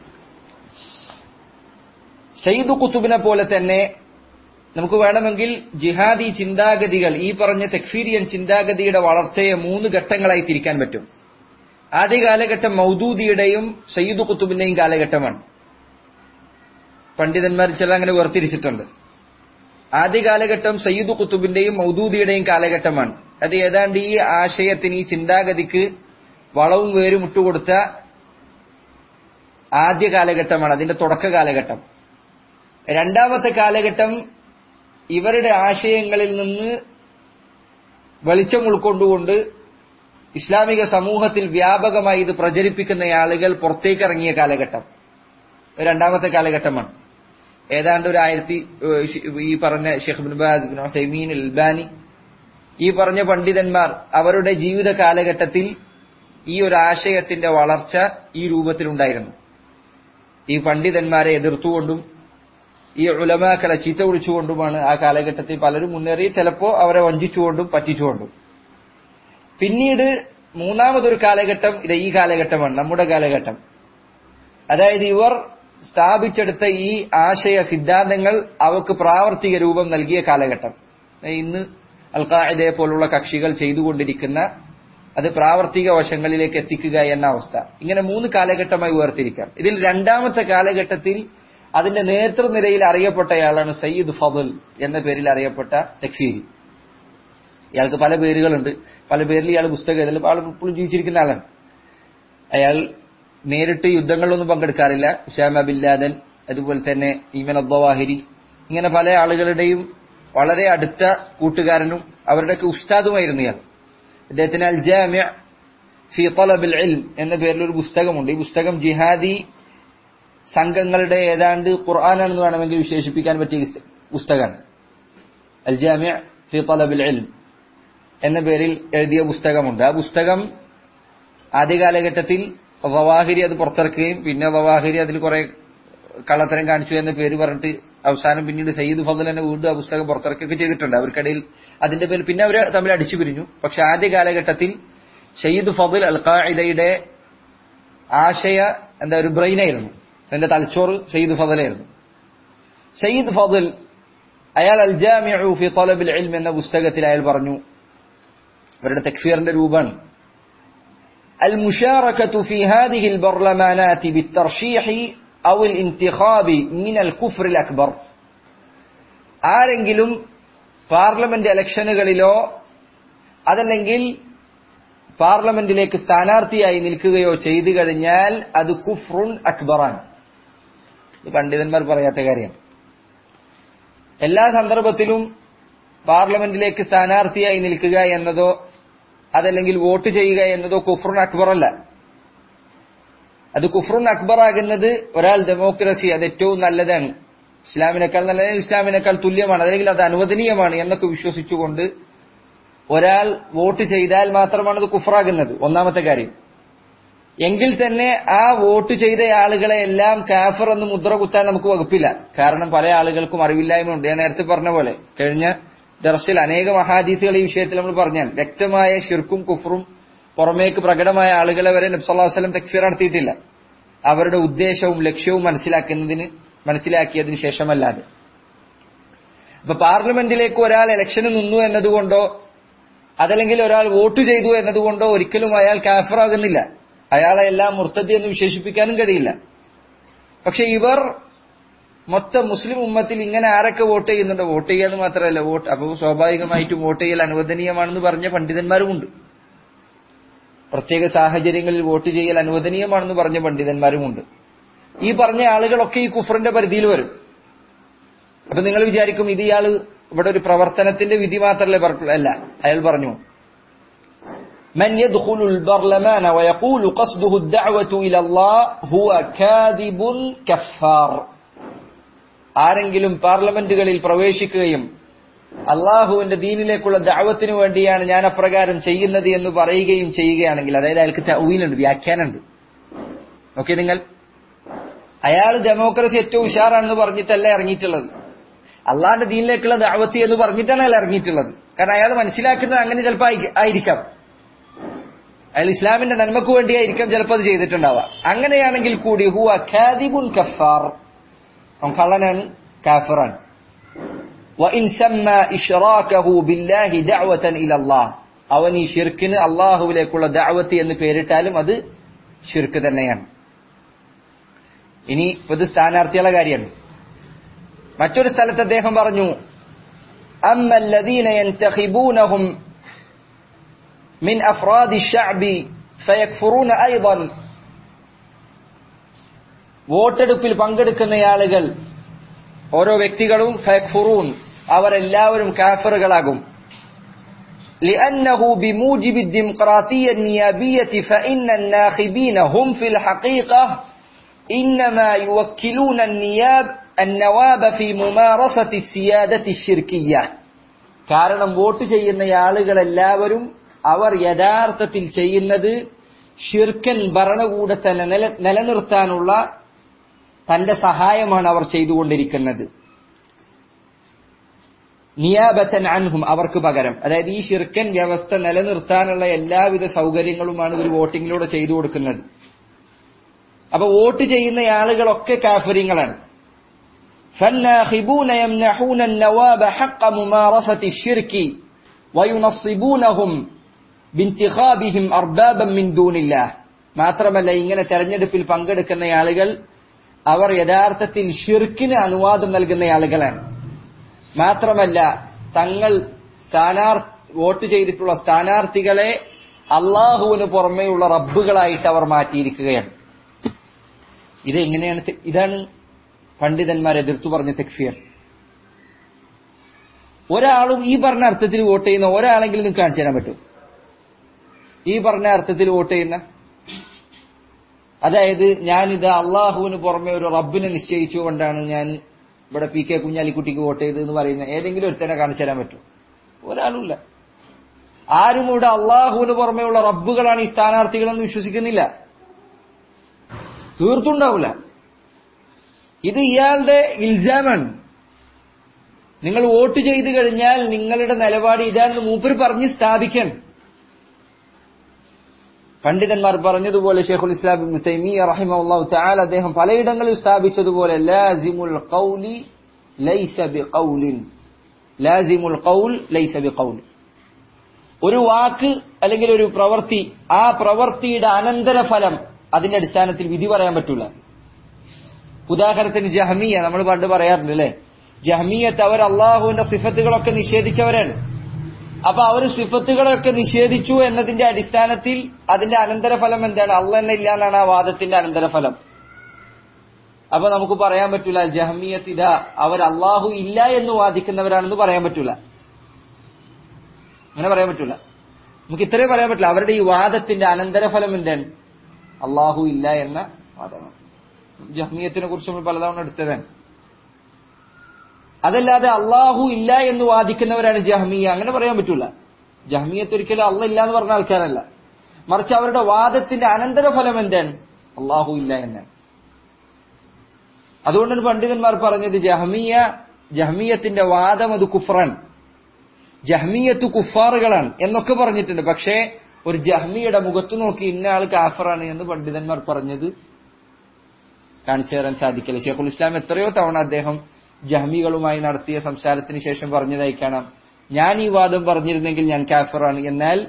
സയ്യിദ് ഖുത്തുബിനെ പോലെ തന്നെ നമുക്ക് വേണമെങ്കിൽ ജിഹാദി ചിന്താഗതികൾ ഈ പറഞ്ഞ തെക്ഫീരിയൻ ചിന്താഗതിയുടെ വളർച്ചയെ മൂന്ന് ഘട്ടങ്ങളായി തിരിക്കാൻ പറ്റും ആദ്യ കാലഘട്ടം മൗദൂദിയുടെയും സയ്യിദ് ഖുത്തുബിന്റെയും കാലഘട്ടമാണ് പണ്ഡിതന്മാർ ചില അങ്ങനെ വേർതിരിച്ചിട്ടുണ്ട് ആദ്യ കാലഘട്ടം സയ്യിദ് ഖുത്തുബിന്റെയും മൗദൂദിയുടെയും കാലഘട്ടമാണ് അത് ഏതാണ്ട് ഈ ആശയത്തിന് ഈ ചിന്താഗതിക്ക് വളവും വേരും ഇട്ടുകൊടുത്ത ആദ്യ കാലഘട്ടമാണ് അതിന്റെ തുടക്ക കാലഘട്ടം രണ്ടാമത്തെ കാലഘട്ടം ഇവരുടെ ആശയങ്ങളിൽ നിന്ന് വെളിച്ചം ഉൾക്കൊണ്ടുകൊണ്ട് ഇസ്ലാമിക സമൂഹത്തിൽ വ്യാപകമായി ഇത് പ്രചരിപ്പിക്കുന്ന ആളുകൾ പുറത്തേക്ക് ഇറങ്ങിയ കാലഘട്ടം രണ്ടാമത്തെ കാലഘട്ടമാണ് ഏതാണ്ട് ഒരു ആയിരത്തി ഈ പറഞ്ഞ Sheikh bin Baz bin Uthaymeen Albani ഈ പറഞ്ഞ പണ്ഡിതന്മാർ അവരുടെ ജീവിത കാലഘട്ടത്തിൽ ഈ ഒരു ആശയത്തിന്റെ വളർച്ച ഈ രൂപത്തിലുണ്ടായിരുന്നു ഈ പണ്ഡിതന്മാരെ എതിർത്തുകൊണ്ടും ഈ ഉലമാക്കളെ ചീത്ത വിളിച്ചുകൊണ്ടുമാണ് ആ കാലഘട്ടത്തിൽ പലരും മുന്നേറി ചിലപ്പോ അവരെ വഞ്ചിച്ചുകൊണ്ടും പറ്റിച്ചുകൊണ്ടും പിന്നീട് മൂന്നാമതൊരു കാലഘട്ടം ഇത് ഈ കാലഘട്ടമാണ് നമ്മുടെ കാലഘട്ടം അതായത് ഇവർ സ്ഥാപിച്ചെടുത്ത ഈ ആശയ സിദ്ധാന്തങ്ങൾ അവർക്ക് പ്രാവർത്തിക രൂപം നൽകിയ കാലഘട്ടം ഇന്ന് അൽഖായിദയെ പോലുള്ള കക്ഷികൾ ചെയ്തുകൊണ്ടിരിക്കുന്ന അത് പ്രാവർത്തിക വശങ്ങളിലേക്ക് എത്തിക്കുക എന്ന അവസ്ഥ ഇങ്ങനെ മൂന്ന് കാലഘട്ടമായി വേർതിരിക്കാം ഇതിൽ രണ്ടാമത്തെ കാലഘട്ടത്തിൽ അതിന്റെ നേതൃനിരയിൽ അറിയപ്പെട്ടയാളാണ് സയ്യിദ് ഫضൽ എന്ന പേരിൽ അറിയപ്പെട്ട തക്ഫീരി ഇയാൾക്ക് പല പേരുകളുണ്ട് പല പേരിൽ ഇയാൾ പുസ്തകം എഴുതലും ആൾ ഇപ്പോഴും ജീവിച്ചിരിക്കുന്ന ആളാണ് അയാൾ നേരിട്ട് യുദ്ധങ്ങളിലൊന്നും പങ്കെടുക്കാറില്ല ഉഷാമ ബില്ലാദൻ അതുപോലെ തന്നെ ഈമൻ അബ്ദവാഹിരി ഇങ്ങനെ പല ആളുകളുടെയും വളരെ അടുത്ത കൂട്ടുകാരനും അവരുടെയൊക്കെ ഉസ്താദുമായിരുന്നു ഇയാൾ അദ്ദേഹത്തിന് അൽ ജാമ്യ ഫി തലബിൽ ഇൽം എന്ന പേരിൽ ഒരു പുസ്തകമുണ്ട് ഈ പുസ്തകം ജിഹാദി സംഘങ്ങളുടെ ഏതാണ്ട് ഖുർആാനാണെന്ന് വേണമെങ്കിൽ വിശേഷിപ്പിക്കാൻ പറ്റിയ പുസ്തകമാണ് അൽ ജാമ്യ ഫി തലബിൽ ഇൽം എന്ന പേരിൽ എഴുതിയ പുസ്തകമുണ്ട് ആ പുസ്തകം ആദ്യ കാലഘട്ടത്തിൽ വവാഹിരി അത് പുറത്തിറക്കുകയും പിന്നെ വവാഹിരി അതിൽ കുറെ കള്ളത്തരം കാണിച്ചു എന്ന പേര് പറഞ്ഞിട്ട് അവസാനം പിന്നീട് സയ്യിദ് ഫضൽ തന്നെ വീണ്ടും ആ പുസ്തകം പുറത്തിറക്കുകയൊക്കെ ചെയ്തിട്ടുണ്ട് അവർക്കിടയിൽ അതിന്റെ പേരിൽ പിന്നെ അവർ തമ്മിൽ അടിച്ചു പിരിഞ്ഞു പക്ഷെ ആദ്യ കാലഘട്ടത്തിൽ ഷയ്യിദ് ഫضൽ അൽ ഖാഇദയുടെ ആശയ എന്താ ഒരു ബ്രെയിനായിരുന്നു അതിന്റെ തലച്ചോറ് സയ്യിദ് ഫضലായിരുന്നു സയ്യിദ് ഫضൽ അയാൾ അൽ ജാമിഉ ഫി തലബിൽ ഇൽം എന്ന പുസ്തകത്തിൽ അയാൾ പറഞ്ഞു അവരുടെ തക്ഫീറിന്റെ രൂപമാണ് المشاركة في هذه البرلمانات بالترشيح أو الانتخاب من الكفر الأكبر ആരെങ്കിലും പാർലമെന്റ് ഇലക്ഷനുകളിലോ അതല്ലെങ്കിൽ പാർലമെന്റിലേക്ക് സ്ഥാനാർത്ഥിയായി നിൽക്കുകയോ ചെയ്തു കഴിഞ്ഞാൽ അത് കുഫ്റുൻ അക്ബറാണ് ഇത് പണ്ഡിതന്മാർ പറയാത്ത കാര്യം എല്ലാ സന്ദർഭത്തിലും പാർലമെന്റിലേക്ക് സ്ഥാനാർത്ഥിയായി നിൽക്കുക എന്നതോ അതല്ലെങ്കിൽ വോട്ട് ചെയ്യുക എന്നതോ കുഫ്റുൻ അക്ബർ അല്ല അത് കുഫ്റുൻ അക്ബർ ആകുന്നത് ഒരാൾ ഡെമോക്രസി അത് ഏറ്റവും നല്ലതാണ് ഇസ്ലാമിനേക്കാൾ നല്ല ഇസ്ലാമിനേക്കാൾ തുല്യമാണ് അല്ലെങ്കിൽ അത് അനുവദനീയമാണ് എന്നൊക്കെ വിശ്വസിച്ചുകൊണ്ട് ഒരാൾ വോട്ട് ചെയ്താൽ മാത്രമാണ് അത് കുഫറാകുന്നത് ഒന്നാമത്തെ കാര്യം എങ്കിൽ തന്നെ ആ വോട്ട് ചെയ്ത ആളുകളെ എല്ലാം കാഫർ എന്ന് മുദ്ര കുത്താൻ നമുക്ക് വകുപ്പില്ല കാരണം പല ആളുകൾക്കും അറിവില്ലായ്മ ഉണ്ട് ഞാൻ നേരത്തെ പറഞ്ഞ പോലെ കഴിഞ്ഞ ദർശിൽ അനേക മഹാദീസുകൾ ഈ വിഷയത്തിൽ നമ്മൾ പറഞ്ഞാൽ വ്യക്തമായ ഷിർക്കും കുഫറും പുറമേക്ക് പ്രകടമായ ആളുകളെ വരെ നബ്സല്ലാഹു വസ്ലം തെക്ഫീർ നടത്തിയിട്ടില്ല അവരുടെ ഉദ്ദേശവും ലക്ഷ്യവും മനസ്സിലാക്കുന്നതിന് മനസ്സിലാക്കിയതിന് ശേഷമല്ലാതെ അപ്പൊ പാർലമെന്റിലേക്ക് ഒരാൾ ഇലക്ഷന് നിന്നു എന്നതുകൊണ്ടോ അതല്ലെങ്കിൽ ഒരാൾ വോട്ട് ചെയ്തു എന്നതുകൊണ്ടോ ഒരിക്കലും അയാൾ കാഫറാകുന്നില്ല അയാളെ എല്ലാം മുർത്തതി എന്ന് വിശേഷിപ്പിക്കാനും കഴിയില്ല പക്ഷെ ഇവർ മൊത്തം മുസ്ലിം ഉമ്മത്തിൽ ഇങ്ങനെ ആരൊക്കെ വോട്ട് ചെയ്യുന്നുണ്ട് വോട്ട് ചെയ്യാന്ന് മാത്രമല്ല വോട്ട് അപ്പോൾ സ്വാഭാവികമായിട്ടും വോട്ട് ചെയ്യൽ അനുവദനീയമാണെന്ന് പറഞ്ഞ പണ്ഡിതന്മാരുമുണ്ട് പ്രത്യേക സാഹചര്യങ്ങളിൽ വോട്ട് ചെയ്യൽ അനുവദനീയമാണെന്ന് പറഞ്ഞ പണ്ഡിതന്മാരുമുണ്ട് ഈ പറഞ്ഞ ആളുകളൊക്കെ ഈ കുഫറിന്റെ പരിധിയിൽ വരും അപ്പൊ നിങ്ങൾ വിചാരിക്കും ഇത് ഇയാള് ഇവിടെ ഒരു പ്രവർത്തനത്തിന്റെ വിധി മാത്രമല്ലേ പറഞ്ഞ അല്ല അയാൾ പറഞ്ഞു من يدخل البرلمان ويقول قصده الدعوة إلى الله هو كاذب كفار ആരെങ്കിലും പാർലമെന്റുകളിൽ പ്രവേശിക്കുകയും അള്ളാഹുവിന്റെ ദീനിലേക്കുള്ള ദാവത്തിനു വേണ്ടിയാണ് ഞാൻ അപ്രകാരം ചെയ്യുന്നത് എന്ന് പറയുകയും ചെയ്യുകയാണെങ്കിൽ അതായത് അയാൾക്ക് തൗയിലുണ്ട് വ്യാഖ്യാനമുണ്ട് ഓക്കെ നിങ്ങൾ അയാൾ ഡെമോക്രസി ഏറ്റവും ഉഷാറാണെന്ന് പറഞ്ഞിട്ടല്ല ഇറങ്ങിയിട്ടുള്ളത് അള്ളാഹിന്റെ ദീനിലേക്കുള്ള ദാവത്തി എന്ന് പറഞ്ഞിട്ടാണ് അയാൾ ഇറങ്ങിയിട്ടുള്ളത് കാരണം അയാൾ മനസ്സിലാക്കുന്നത് അങ്ങനെ ചിലപ്പോൾ ആയിരിക്കാം അയാൾ ഇസ്ലാമിന്റെ നന്മക്ക് വേണ്ടിയായിരിക്കാം ചിലപ്പോൾ അത് ചെയ്തിട്ടുണ്ടാവുക അങ്ങനെയാണെങ്കിൽ കൂടി ഹു അഖാദിബുൻ കഫാർ അവൻ കള്ളനാണ് കാഫറാണ് وإن سمى إشراكه بالله دعوة إلى الله അവൻ ഈ ഷിർക്കിന് അള്ളാഹുവിലേക്കുള്ള ദഅവത്ത് എന്ന് പേരിട്ടാലും അത് ഷിർക്ക് തന്നെയാണ് ഇനി ഇത് സ്ഥാനാർത്ഥികളുടെ കാര്യമാണ് മറ്റൊരു സ്ഥലത്ത് അദ്ദേഹം പറഞ്ഞു أما الذين ينتخبونهم من أفراد الشعب فيكفرون أيضا വോട്ടെടുപ്പിൽ പങ്കെടുക്കുന്ന ആളുകൾ ഓരോ വ്യക്തികളും ഫയക്ഫുറൂൻ അവരെല്ലാവരും കാഫറുകളാകും لأنه بموجب الديمقراطية النيابية فإن الناخبين هم في الحقيقة إنما يوكلون النياب النواب في ممارسة السيادة الشركية കാരണം വോട്ട് ചെയ്യുന്ന ആളുകളെല്ലാവരും അവർ യഥാർത്ഥത്തിൽ ചെയ്യുന്നത് ഷിർക്കൻ ഭരണകൂടത്തെ നില നിലനിർത്താനുള്ള തന്റെ സഹായമാണ് അവർ ചെയ്തുകൊണ്ടിരിക്കുന്നത് നിയാബത്തൻ അൻഹും അവർക്ക് പകരം അതായത് ഈ ഷിർക്കൻ വ്യവസ്ഥ നിലനിർത്താനുള്ള എല്ലാവിധ സൗകര്യങ്ങളുമാണ് ഒരു വോട്ടിങ്ങിലൂടെ ചെയ്തു കൊടുക്കുന്നത് അപ്പൊ വോട്ട് ചെയ്യുന്ന ആളുകളൊക്കെ കാഫര്യങ്ങളാണ് فالناخبون يمنحون النواب حق ممارسة الشرك وينصبونهم بانتخابهم أربابا من دون الله മാത്രമല്ല ഇങ്ങനെ തെരഞ്ഞെടുപ്പിൽ പങ്കെടുക്കുന്ന ആളുകൾ അവർ യഥാർത്ഥത്തിൽ ഷിർക്കിന് അനുവാദം നൽകുന്ന ആളുകളാണ് മാത്രമല്ല തങ്ങൾ സ്ഥാനാർ വോട്ട് ചെയ്തിട്ടുള്ള സ്ഥാനാർത്ഥികളെ അള്ളാഹുവിന് പുറമെയുള്ള റബ്ബുകളായിട്ട് അവർ മാറ്റിയിരിക്കുകയാണ് ഇത് എങ്ങനെയാണ് ഇതാണ് പണ്ഡിതന്മാർ എതിർത്തു പറഞ്ഞ തെക്ഫിയർ ഒരാളും ഈ പറഞ്ഞ അർത്ഥത്തിൽ വോട്ട് ചെയ്യുന്ന ഒരാളെങ്കിലും നിങ്ങൾക്ക് കാണിച്ചു തരാൻ പറ്റും ഈ പറഞ്ഞ അർത്ഥത്തിൽ വോട്ട് ചെയ്യുന്ന അതായത് ഞാനിത് അള്ളാഹുവിന് പുറമെ ഒരു റബ്ബിനെ നിശ്ചയിച്ചുകൊണ്ടാണ് ഞാൻ ഇവിടെ പി കെ കുഞ്ഞാലിക്കുട്ടിക്ക് വോട്ട് ചെയ്തതെന്ന് പറയുന്ന ഏതെങ്കിലും ഒരുത്തനെ കാണിച്ചു തരാൻ പറ്റും ഒരാളുമില്ല ആരും ഇവിടെ അള്ളാഹുവിന് പുറമെയുള്ള റബ്ബുകളാണ് ഈ സ്ഥാനാർത്ഥികളെന്ന് വിശ്വസിക്കുന്നില്ല തീർത്തുണ്ടാവില്ല ഇത് ഇയാളുടെ ഇൽസാമാണ് നിങ്ങൾ വോട്ട് ചെയ്തു കഴിഞ്ഞാൽ നിങ്ങളുടെ നിലപാട് ഇതാണെന്ന് മൂപ്പർ പറഞ്ഞ് സ്ഥാപിക്കണം പണ്ഡിതന്മാർ പറഞ്ഞതുപോലെ ഷെയ്ഖുൽ ഇസ്ലാം തൈമിയ റഹിമഹുല്ലാഹു തആല അദ്ദേഹം പലയിടങ്ങളിൽ സ്ഥാപിച്ചതുപോലെ ലാസിമുൽ ഖൗലി ലൈസ ബിഖൗലിൻ ലാസിമുൽ ഖൗൽ ലൈസ ബിഖൗൽ ഒരു വാക്ക് അല്ലെങ്കിൽ ഒരു പ്രവൃത്തി ആ പ്രവൃത്തിയുടെ അനന്തരഫലം അതിന്റെ അടിസ്ഥാനത്തിൽ വിധി പറയാൻ പറ്റൂല ഉദാഹരണത്തിന് ജഹമിയ നമ്മൾ പണ്ട് പറയാറുണ്ട് അല്ലെ ജഹമിയത്ത് അവർ അള്ളാഹുവിന്റെ സിഫത്തുകളൊക്കെ നിഷേധിച്ചവരാണ് അപ്പൊ അവർ സിഫത്തുകളൊക്കെ നിഷേധിച്ചു എന്നതിന്റെ അടിസ്ഥാനത്തിൽ അതിന്റെ അനന്തരഫലം എന്താണ് അള്ള തന്നെ ഇല്ല എന്നാണ് ആ വാദത്തിന്റെ അനന്തരഫലം അപ്പൊ നമുക്ക് പറയാൻ പറ്റൂല ജഹമിയത്ത് ഇതാ അവർ അള്ളാഹു ഇല്ല എന്ന് വാദിക്കുന്നവരാണെന്ന് പറയാൻ പറ്റൂല അങ്ങനെ പറയാൻ പറ്റൂല നമുക്ക് ഇത്രയും പറയാൻ പറ്റില്ല അവരുടെ ഈ വാദത്തിന്റെ അനന്തരഫലം എന്താണ് അള്ളാഹു ഇല്ല എന്ന വാദമാണ് ജഹ്മിയത്തിനെ കുറിച്ച് നമ്മൾ പലതവണ എടുത്തതാണ് അതല്ലാതെ അള്ളാഹു ഇല്ല എന്ന് വാദിക്കുന്നവരാണ് ജഹ്മിയ അങ്ങനെ പറയാൻ പറ്റൂല ജഹ്മിയത്ത് ഒരിക്കലും അള്ള ഇല്ല എന്ന് പറഞ്ഞ ആൾക്കാരല്ല മറിച്ച് അവരുടെ വാദത്തിന്റെ അനന്തരഫലം എന്താണ് അള്ളാഹു ഇല്ല എന്നാണ് അതുകൊണ്ടാണ് പണ്ഡിതന്മാർ പറഞ്ഞത് ജഹ്മിയ ജഹ്മിയത്തിന്റെ വാദം അത് കുഫ്രാൻ ജഹ്മിയത്ത് കുഫാറുകളാണ് എന്നൊക്കെ പറഞ്ഞിട്ടുണ്ട് പക്ഷേ ഒരു ജഹ്മിയുടെ മുഖത്ത് നോക്കി ഇന്ന ആൾ കാഫറാണ് എന്ന് പണ്ഡിതന്മാർ പറഞ്ഞത് കാണിച്ചു തരാൻ സാധിക്കില്ല ഷെയ്ഖുൽ ഇസ്ലാം എത്രയോ തവണ അദ്ദേഹം ജഹ്മികളുമായി നടത്തിയ സംസാരത്തിന് ശേഷം പറഞ്ഞതായി കാണാം ഞാൻ ഈ വാദം പറഞ്ഞിരുന്നെങ്കിൽ ഞാൻ കാഫറാണ് എന്നാൽ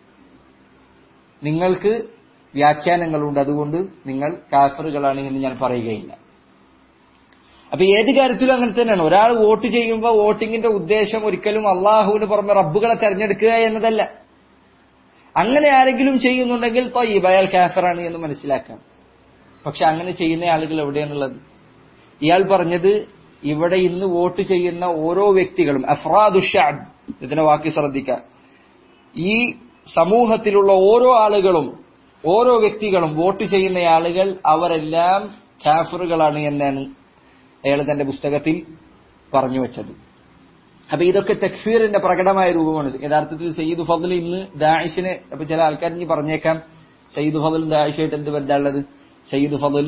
നിങ്ങൾക്ക് വ്യാഖ്യാനങ്ങളുണ്ട് അതുകൊണ്ട് നിങ്ങൾ കാഫറുകളാണ് എന്ന് ഞാൻ പറയുകയില്ല അപ്പൊ ഏത് കാര്യത്തിലും അങ്ങനെ തന്നെയാണ് ഒരാൾ വോട്ട് ചെയ്യുമ്പോൾ വോട്ടിങ്ങിന്റെ ഉദ്ദേശം ഒരിക്കലും അള്ളാഹുവിന് പുറമെ റബ്ബുകളെ തെരഞ്ഞെടുക്കുക എന്നതല്ല അങ്ങനെ ആരെങ്കിലും ചെയ്യുന്നുണ്ടെങ്കിൽ തൊയ്യബ് അയാൾ കാഫറാണ് എന്ന് മനസ്സിലാക്കാം പക്ഷെ അങ്ങനെ ചെയ്യുന്ന ആളുകൾ എവിടെയാണുള്ളത് ഇയാൾ പറഞ്ഞത് ഇവിടെ ഇന്ന് വോട്ട് ചെയ്യുന്ന ഓരോ വ്യക്തികളും അഫ്രാദുഷാദ് ഇതിന്റെ വാക്കി ശ്രദ്ധിക്കുക ഈ സമൂഹത്തിലുള്ള ഓരോ ആളുകളും ഓരോ വ്യക്തികളും വോട്ട് ചെയ്യുന്ന ആളുകൾ അവരെല്ലാം കാഫറുകളാണ് എന്നാണ് അയാൾ തന്റെ പുസ്തകത്തിൽ പറഞ്ഞു വെച്ചത് അപ്പൊ ഇതൊക്കെ തക്ഫീറിന്റെ പ്രകടമായ രൂപമാണ് യഥാർത്ഥത്തിൽ സയ്യിദ് ഫضൽ ഇന്ന് ദാഇഷിനെ അപ്പൊ ചില ആൾക്കാർ ഇനി പറഞ്ഞേക്കാം സയ്യിദ് ഫضൽ ദാഇഷായിട്ട് എന്ത് ബന്ധമുള്ളത് സയ്യിദ് ഫضൽ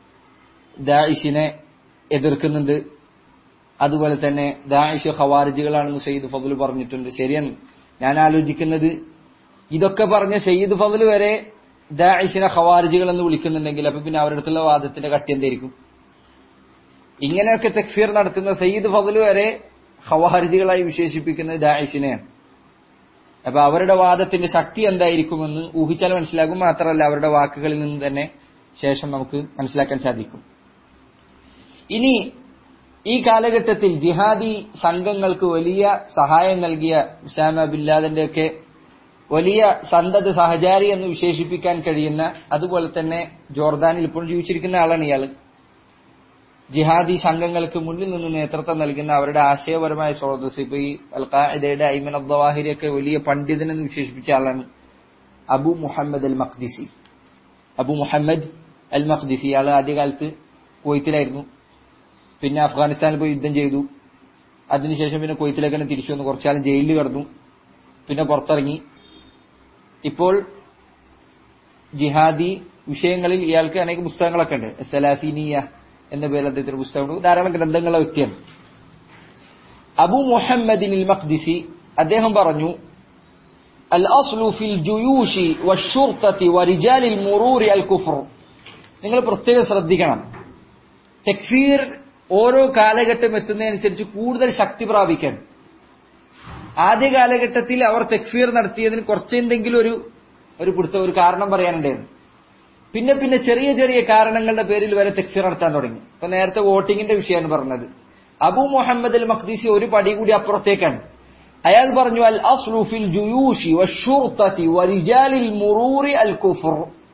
ദാഇഷിനെ എതിർക്കുന്നുണ്ട് അതുപോലെ തന്നെ ദാഇഷ് ഖവാരിജികളാണെന്ന് സയ്യിദ് ഫضൽ പറഞ്ഞിട്ടുണ്ട് ശരിയാണ് ഞാൻ ആലോചിക്കുന്നത് ഇതൊക്കെ പറഞ്ഞ സയ്യിദ് ഫضൽ വരെ ദാഇഷിനെ ഖവാരിജികൾ എന്ന് വിളിക്കുന്നുണ്ടെങ്കിൽ അപ്പൊ പിന്നെ അവരുടെ അടുത്തുള്ള വാദത്തിന്റെ കട്ടി എന്തായിരിക്കും ഇങ്ങനെയൊക്കെ തക്ഫീർ നടത്തുന്ന സയ്യിദ് ഫضൽ വരെ ഖവാരിജികളായി വിശേഷിപ്പിക്കുന്നത് ദാഇഷിനെയാണ് അപ്പൊ അവരുടെ വാദത്തിന്റെ ശക്തി എന്തായിരിക്കുമെന്ന് ഊഹിച്ചാൽ മനസ്സിലാകും മാത്രമല്ല അവരുടെ വാക്കുകളിൽ നിന്ന് തന്നെ ശേഷം നമുക്ക് മനസ്സിലാക്കാൻ സാധിക്കും ഇനി ഈ കാലഘട്ടത്തിൽ ജിഹാദി സംഘങ്ങൾക്ക് വലിയ സഹായം നൽകിയ ഉസാമ ബില്ലാദിന്റെ ഒക്കെ വലിയ സന്തത സഹചാരി എന്ന് വിശേഷിപ്പിക്കാൻ കഴിയുന്ന അതുപോലെ തന്നെ ജോർദാനിൽ ഇപ്പോൾ ജീവിച്ചിരിക്കുന്ന ആളാണ് ഇയാൾ ജിഹാദി സംഘങ്ങൾക്ക് മുന്നിൽ നിന്ന് നേതൃത്വം നൽകുന്ന അവരുടെ ആശയപരമായ സ്രോതസ് ഇപ്പൊ ഈ അൽഖാഇദയുടെ ഐമൻ അബ്ദവാഹിരിയൊക്കെ വലിയ പണ്ഡിതൻ എന്ന് വിശേഷിപ്പിച്ച ആളാണ് അബു മുഹമ്മദ് അൽ മഖ്ദിസി അബു മുഹമ്മദ് അൽ മഖ്ദിസി ഇയാൾ ആദ്യകാലത്ത് കുവൈത്തിലായിരുന്നു പിന്നെ അഫ്ഗാനിസ്ഥാനിൽ പോയി യുദ്ധം ചെയ്തു അതിനുശേഷം പിന്നെ കുവൈത്തിലേക്ക് തന്നെ തിരിച്ചു വന്നു കുറച്ചാലും ജയിലിൽ കിടന്നു പിന്നെ പുറത്തിറങ്ങി ഇപ്പോൾ ജിഹാദി വിഷയങ്ങളിൽ ഇയാൾക്ക് അനേക പുസ്തകങ്ങളൊക്കെ ഉണ്ട് സലാഫീനിയ എന്ന പേരിൽ അദ്ദേഹത്തിന്റെ പുസ്തകമുണ്ട് ധാരാളം ഗ്രന്ഥങ്ങളുള്ള വ്യക്തിയാണ് അബു മുഹമ്മദിൻ മഖ്ദിസി അദ്ദേഹം പറഞ്ഞു അൽ അസ്ലു ഫിൽ ജുയൂഷി വഷുർത്തത്തി വരിജാലിൽ മുറൂറി അൽ കുഫർ നിങ്ങൾ പ്രത്യേകം ശ്രദ്ധിക്കണം തെക്ഫീർ ഓരോ കാലഘട്ടം എത്തുന്നതനുസരിച്ച് കൂടുതൽ ശക്തി പ്രാപിക്കാൻ ആദ്യ കാലഘട്ടത്തിൽ അവർ തെക്ഫീർ നടത്തിയതിന് കുറച്ചെന്തെങ്കിലും ഒരു ഒരു പിടുത്തം ഒരു കാരണം പറയാനുണ്ടായിരുന്നു പിന്നെ പിന്നെ ചെറിയ ചെറിയ കാരണങ്ങളുടെ പേരിൽ വരെ തെക്ഫീർ നടത്താൻ തുടങ്ങി ഇപ്പൊ നേരത്തെ വോട്ടിങ്ങിന്റെ വിഷയമാണ് പറഞ്ഞത് അബു മുഹമ്മദ് അൽ മഖ്ദീസി ഒരു പടി കൂടി അപ്പുറത്തേക്കാണ് അയാൾ പറഞ്ഞു അൽ അസ്ലുഫിൽ ജുയൂഷി വഷുർത്തത്തി വരിജാലിൽ മുറൂറി അൽ കുഫർ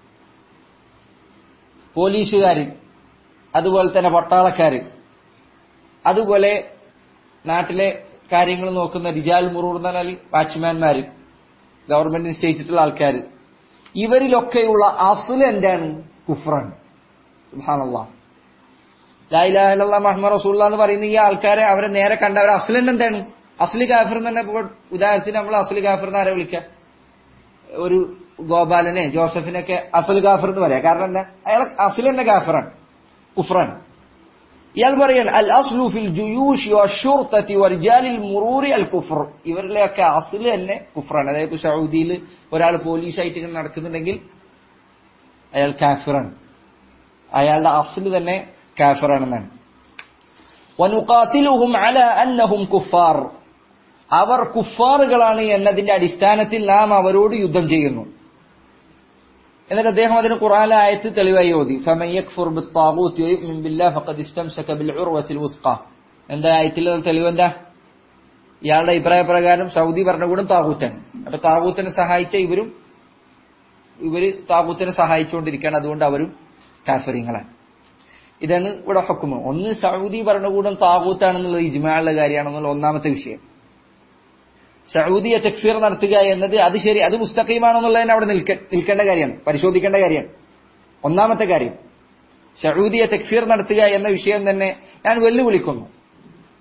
പോലീസുകാര് അതുപോലെ തന്നെ പട്ടാളക്കാര് അതുപോലെ നാട്ടിലെ കാര്യങ്ങൾ നോക്കുന്ന റിജാൽ മുറൂർ എന്ന് പറഞ്ഞാൽ വാച്ച്മാൻമാര് ഗവൺമെന്റ് നിശ്ചയിച്ചിട്ടുള്ള ആൾക്കാർ ഇവരിലൊക്കെയുള്ള അസുൽ എന്താണ് കുഫ്രാണ് സുബാനല്ലാ ലായിലാഹ മഹമ്മദ് റസൂള്ള എന്ന് പറയുന്ന ഈ ആൾക്കാരെ അവരെ നേരെ കണ്ട അവർ അസുലൻ എന്താണ് അസ്ലി കാഫിർ എന്ന് തന്നെ ഇപ്പോൾ ഉദാഹരണത്തിന് നമ്മൾ അസ്ലി കാഫിർ എന്ന് ആരെ വിളിക്കാം ഒരു ഗോപാലനെ ജോസഫിനൊക്കെ അസുൽ കാഫിർ എന്ന് പറയാം കാരണം എന്താ അയാൾ അസുൽ തന്നെ കാഫിറാണ് കുഫ്രാണ് ഇയാൾ പറയാൻ അൽ അസ്ലു ഫിൽ ജുയൂഷി വഷുർത്തത്തി വരിജാലിൽ മുറൂറി അൽ കുഫർ ഇവരിലെയൊക്കെ അസുൽ തന്നെ കുഫറാണ് അതായത് സൗദിയിൽ ഒരാൾ പോലീസായിട്ട് ഇങ്ങനെ നടക്കുന്നുണ്ടെങ്കിൽ അയാൾ കാഫിറാണ് അയാളുടെ അസുൽ തന്നെ കാഫിറാണെന്നാണ് വനുഖാത്തിലുഹും അല അന്നഹും കുഫാർ അവർ കുഫാറുകളാണ് എന്നതിന്റെ അടിസ്ഥാനത്തിൽ നാം അവരോട് യുദ്ധം ചെയ്യുന്നു എന്നിട്ട് അദ്ദേഹം അതിന് ഖുറാൻ ആയത്ത് തെളിവായി ഓതി ഫമൻ യക്ഫുർ ബിത്താഗൂത്ത് വയുമിൻ ബില്ലാഹി ഫഖദ് ഇസ്തംസക ബിൽ ഉർവത്തിൽ വുസ്ഖ എന്താ ആയത്തിൽ തെളിവെന്താ ഇയാളുടെ അഭിപ്രായ പ്രകാരം സൗദി ഭരണകൂടം താകൂത്താണ് അപ്പൊ താകൂത്തിനെ സഹായിച്ച ഇവരും ഇവര് താകൂത്തിനെ സഹായിച്ചുകൊണ്ടിരിക്കുകയാണ് അതുകൊണ്ട് അവരും കാഫര്യങ്ങളാണ് ഇതാണ് ഇവിടെ ഹക്കുമ് ഒന്ന് സൗദി ഭരണകൂടം താകൂത്താണെന്നുള്ളത് ഇജ്മാലുള്ള കാര്യമാണെന്നുള്ള ഒന്നാമത്തെ വിഷയം സൗദിയെ തെക്ഫീർ നടത്തുക എന്നത് അത് ശരി അത് മുസ്തഖീമാണെന്നുള്ളതിന് അവിടെ നിൽക്ക നിൽക്കേണ്ട കാര്യമാണ് പരിശോധിക്കേണ്ട കാര്യമാണ് ഒന്നാമത്തെ കാര്യം സൗദിയെ തെക്ഫീർ നടത്തുക എന്ന വിഷയം തന്നെ ഞാൻ വെല്ലുവിളിക്കുന്നു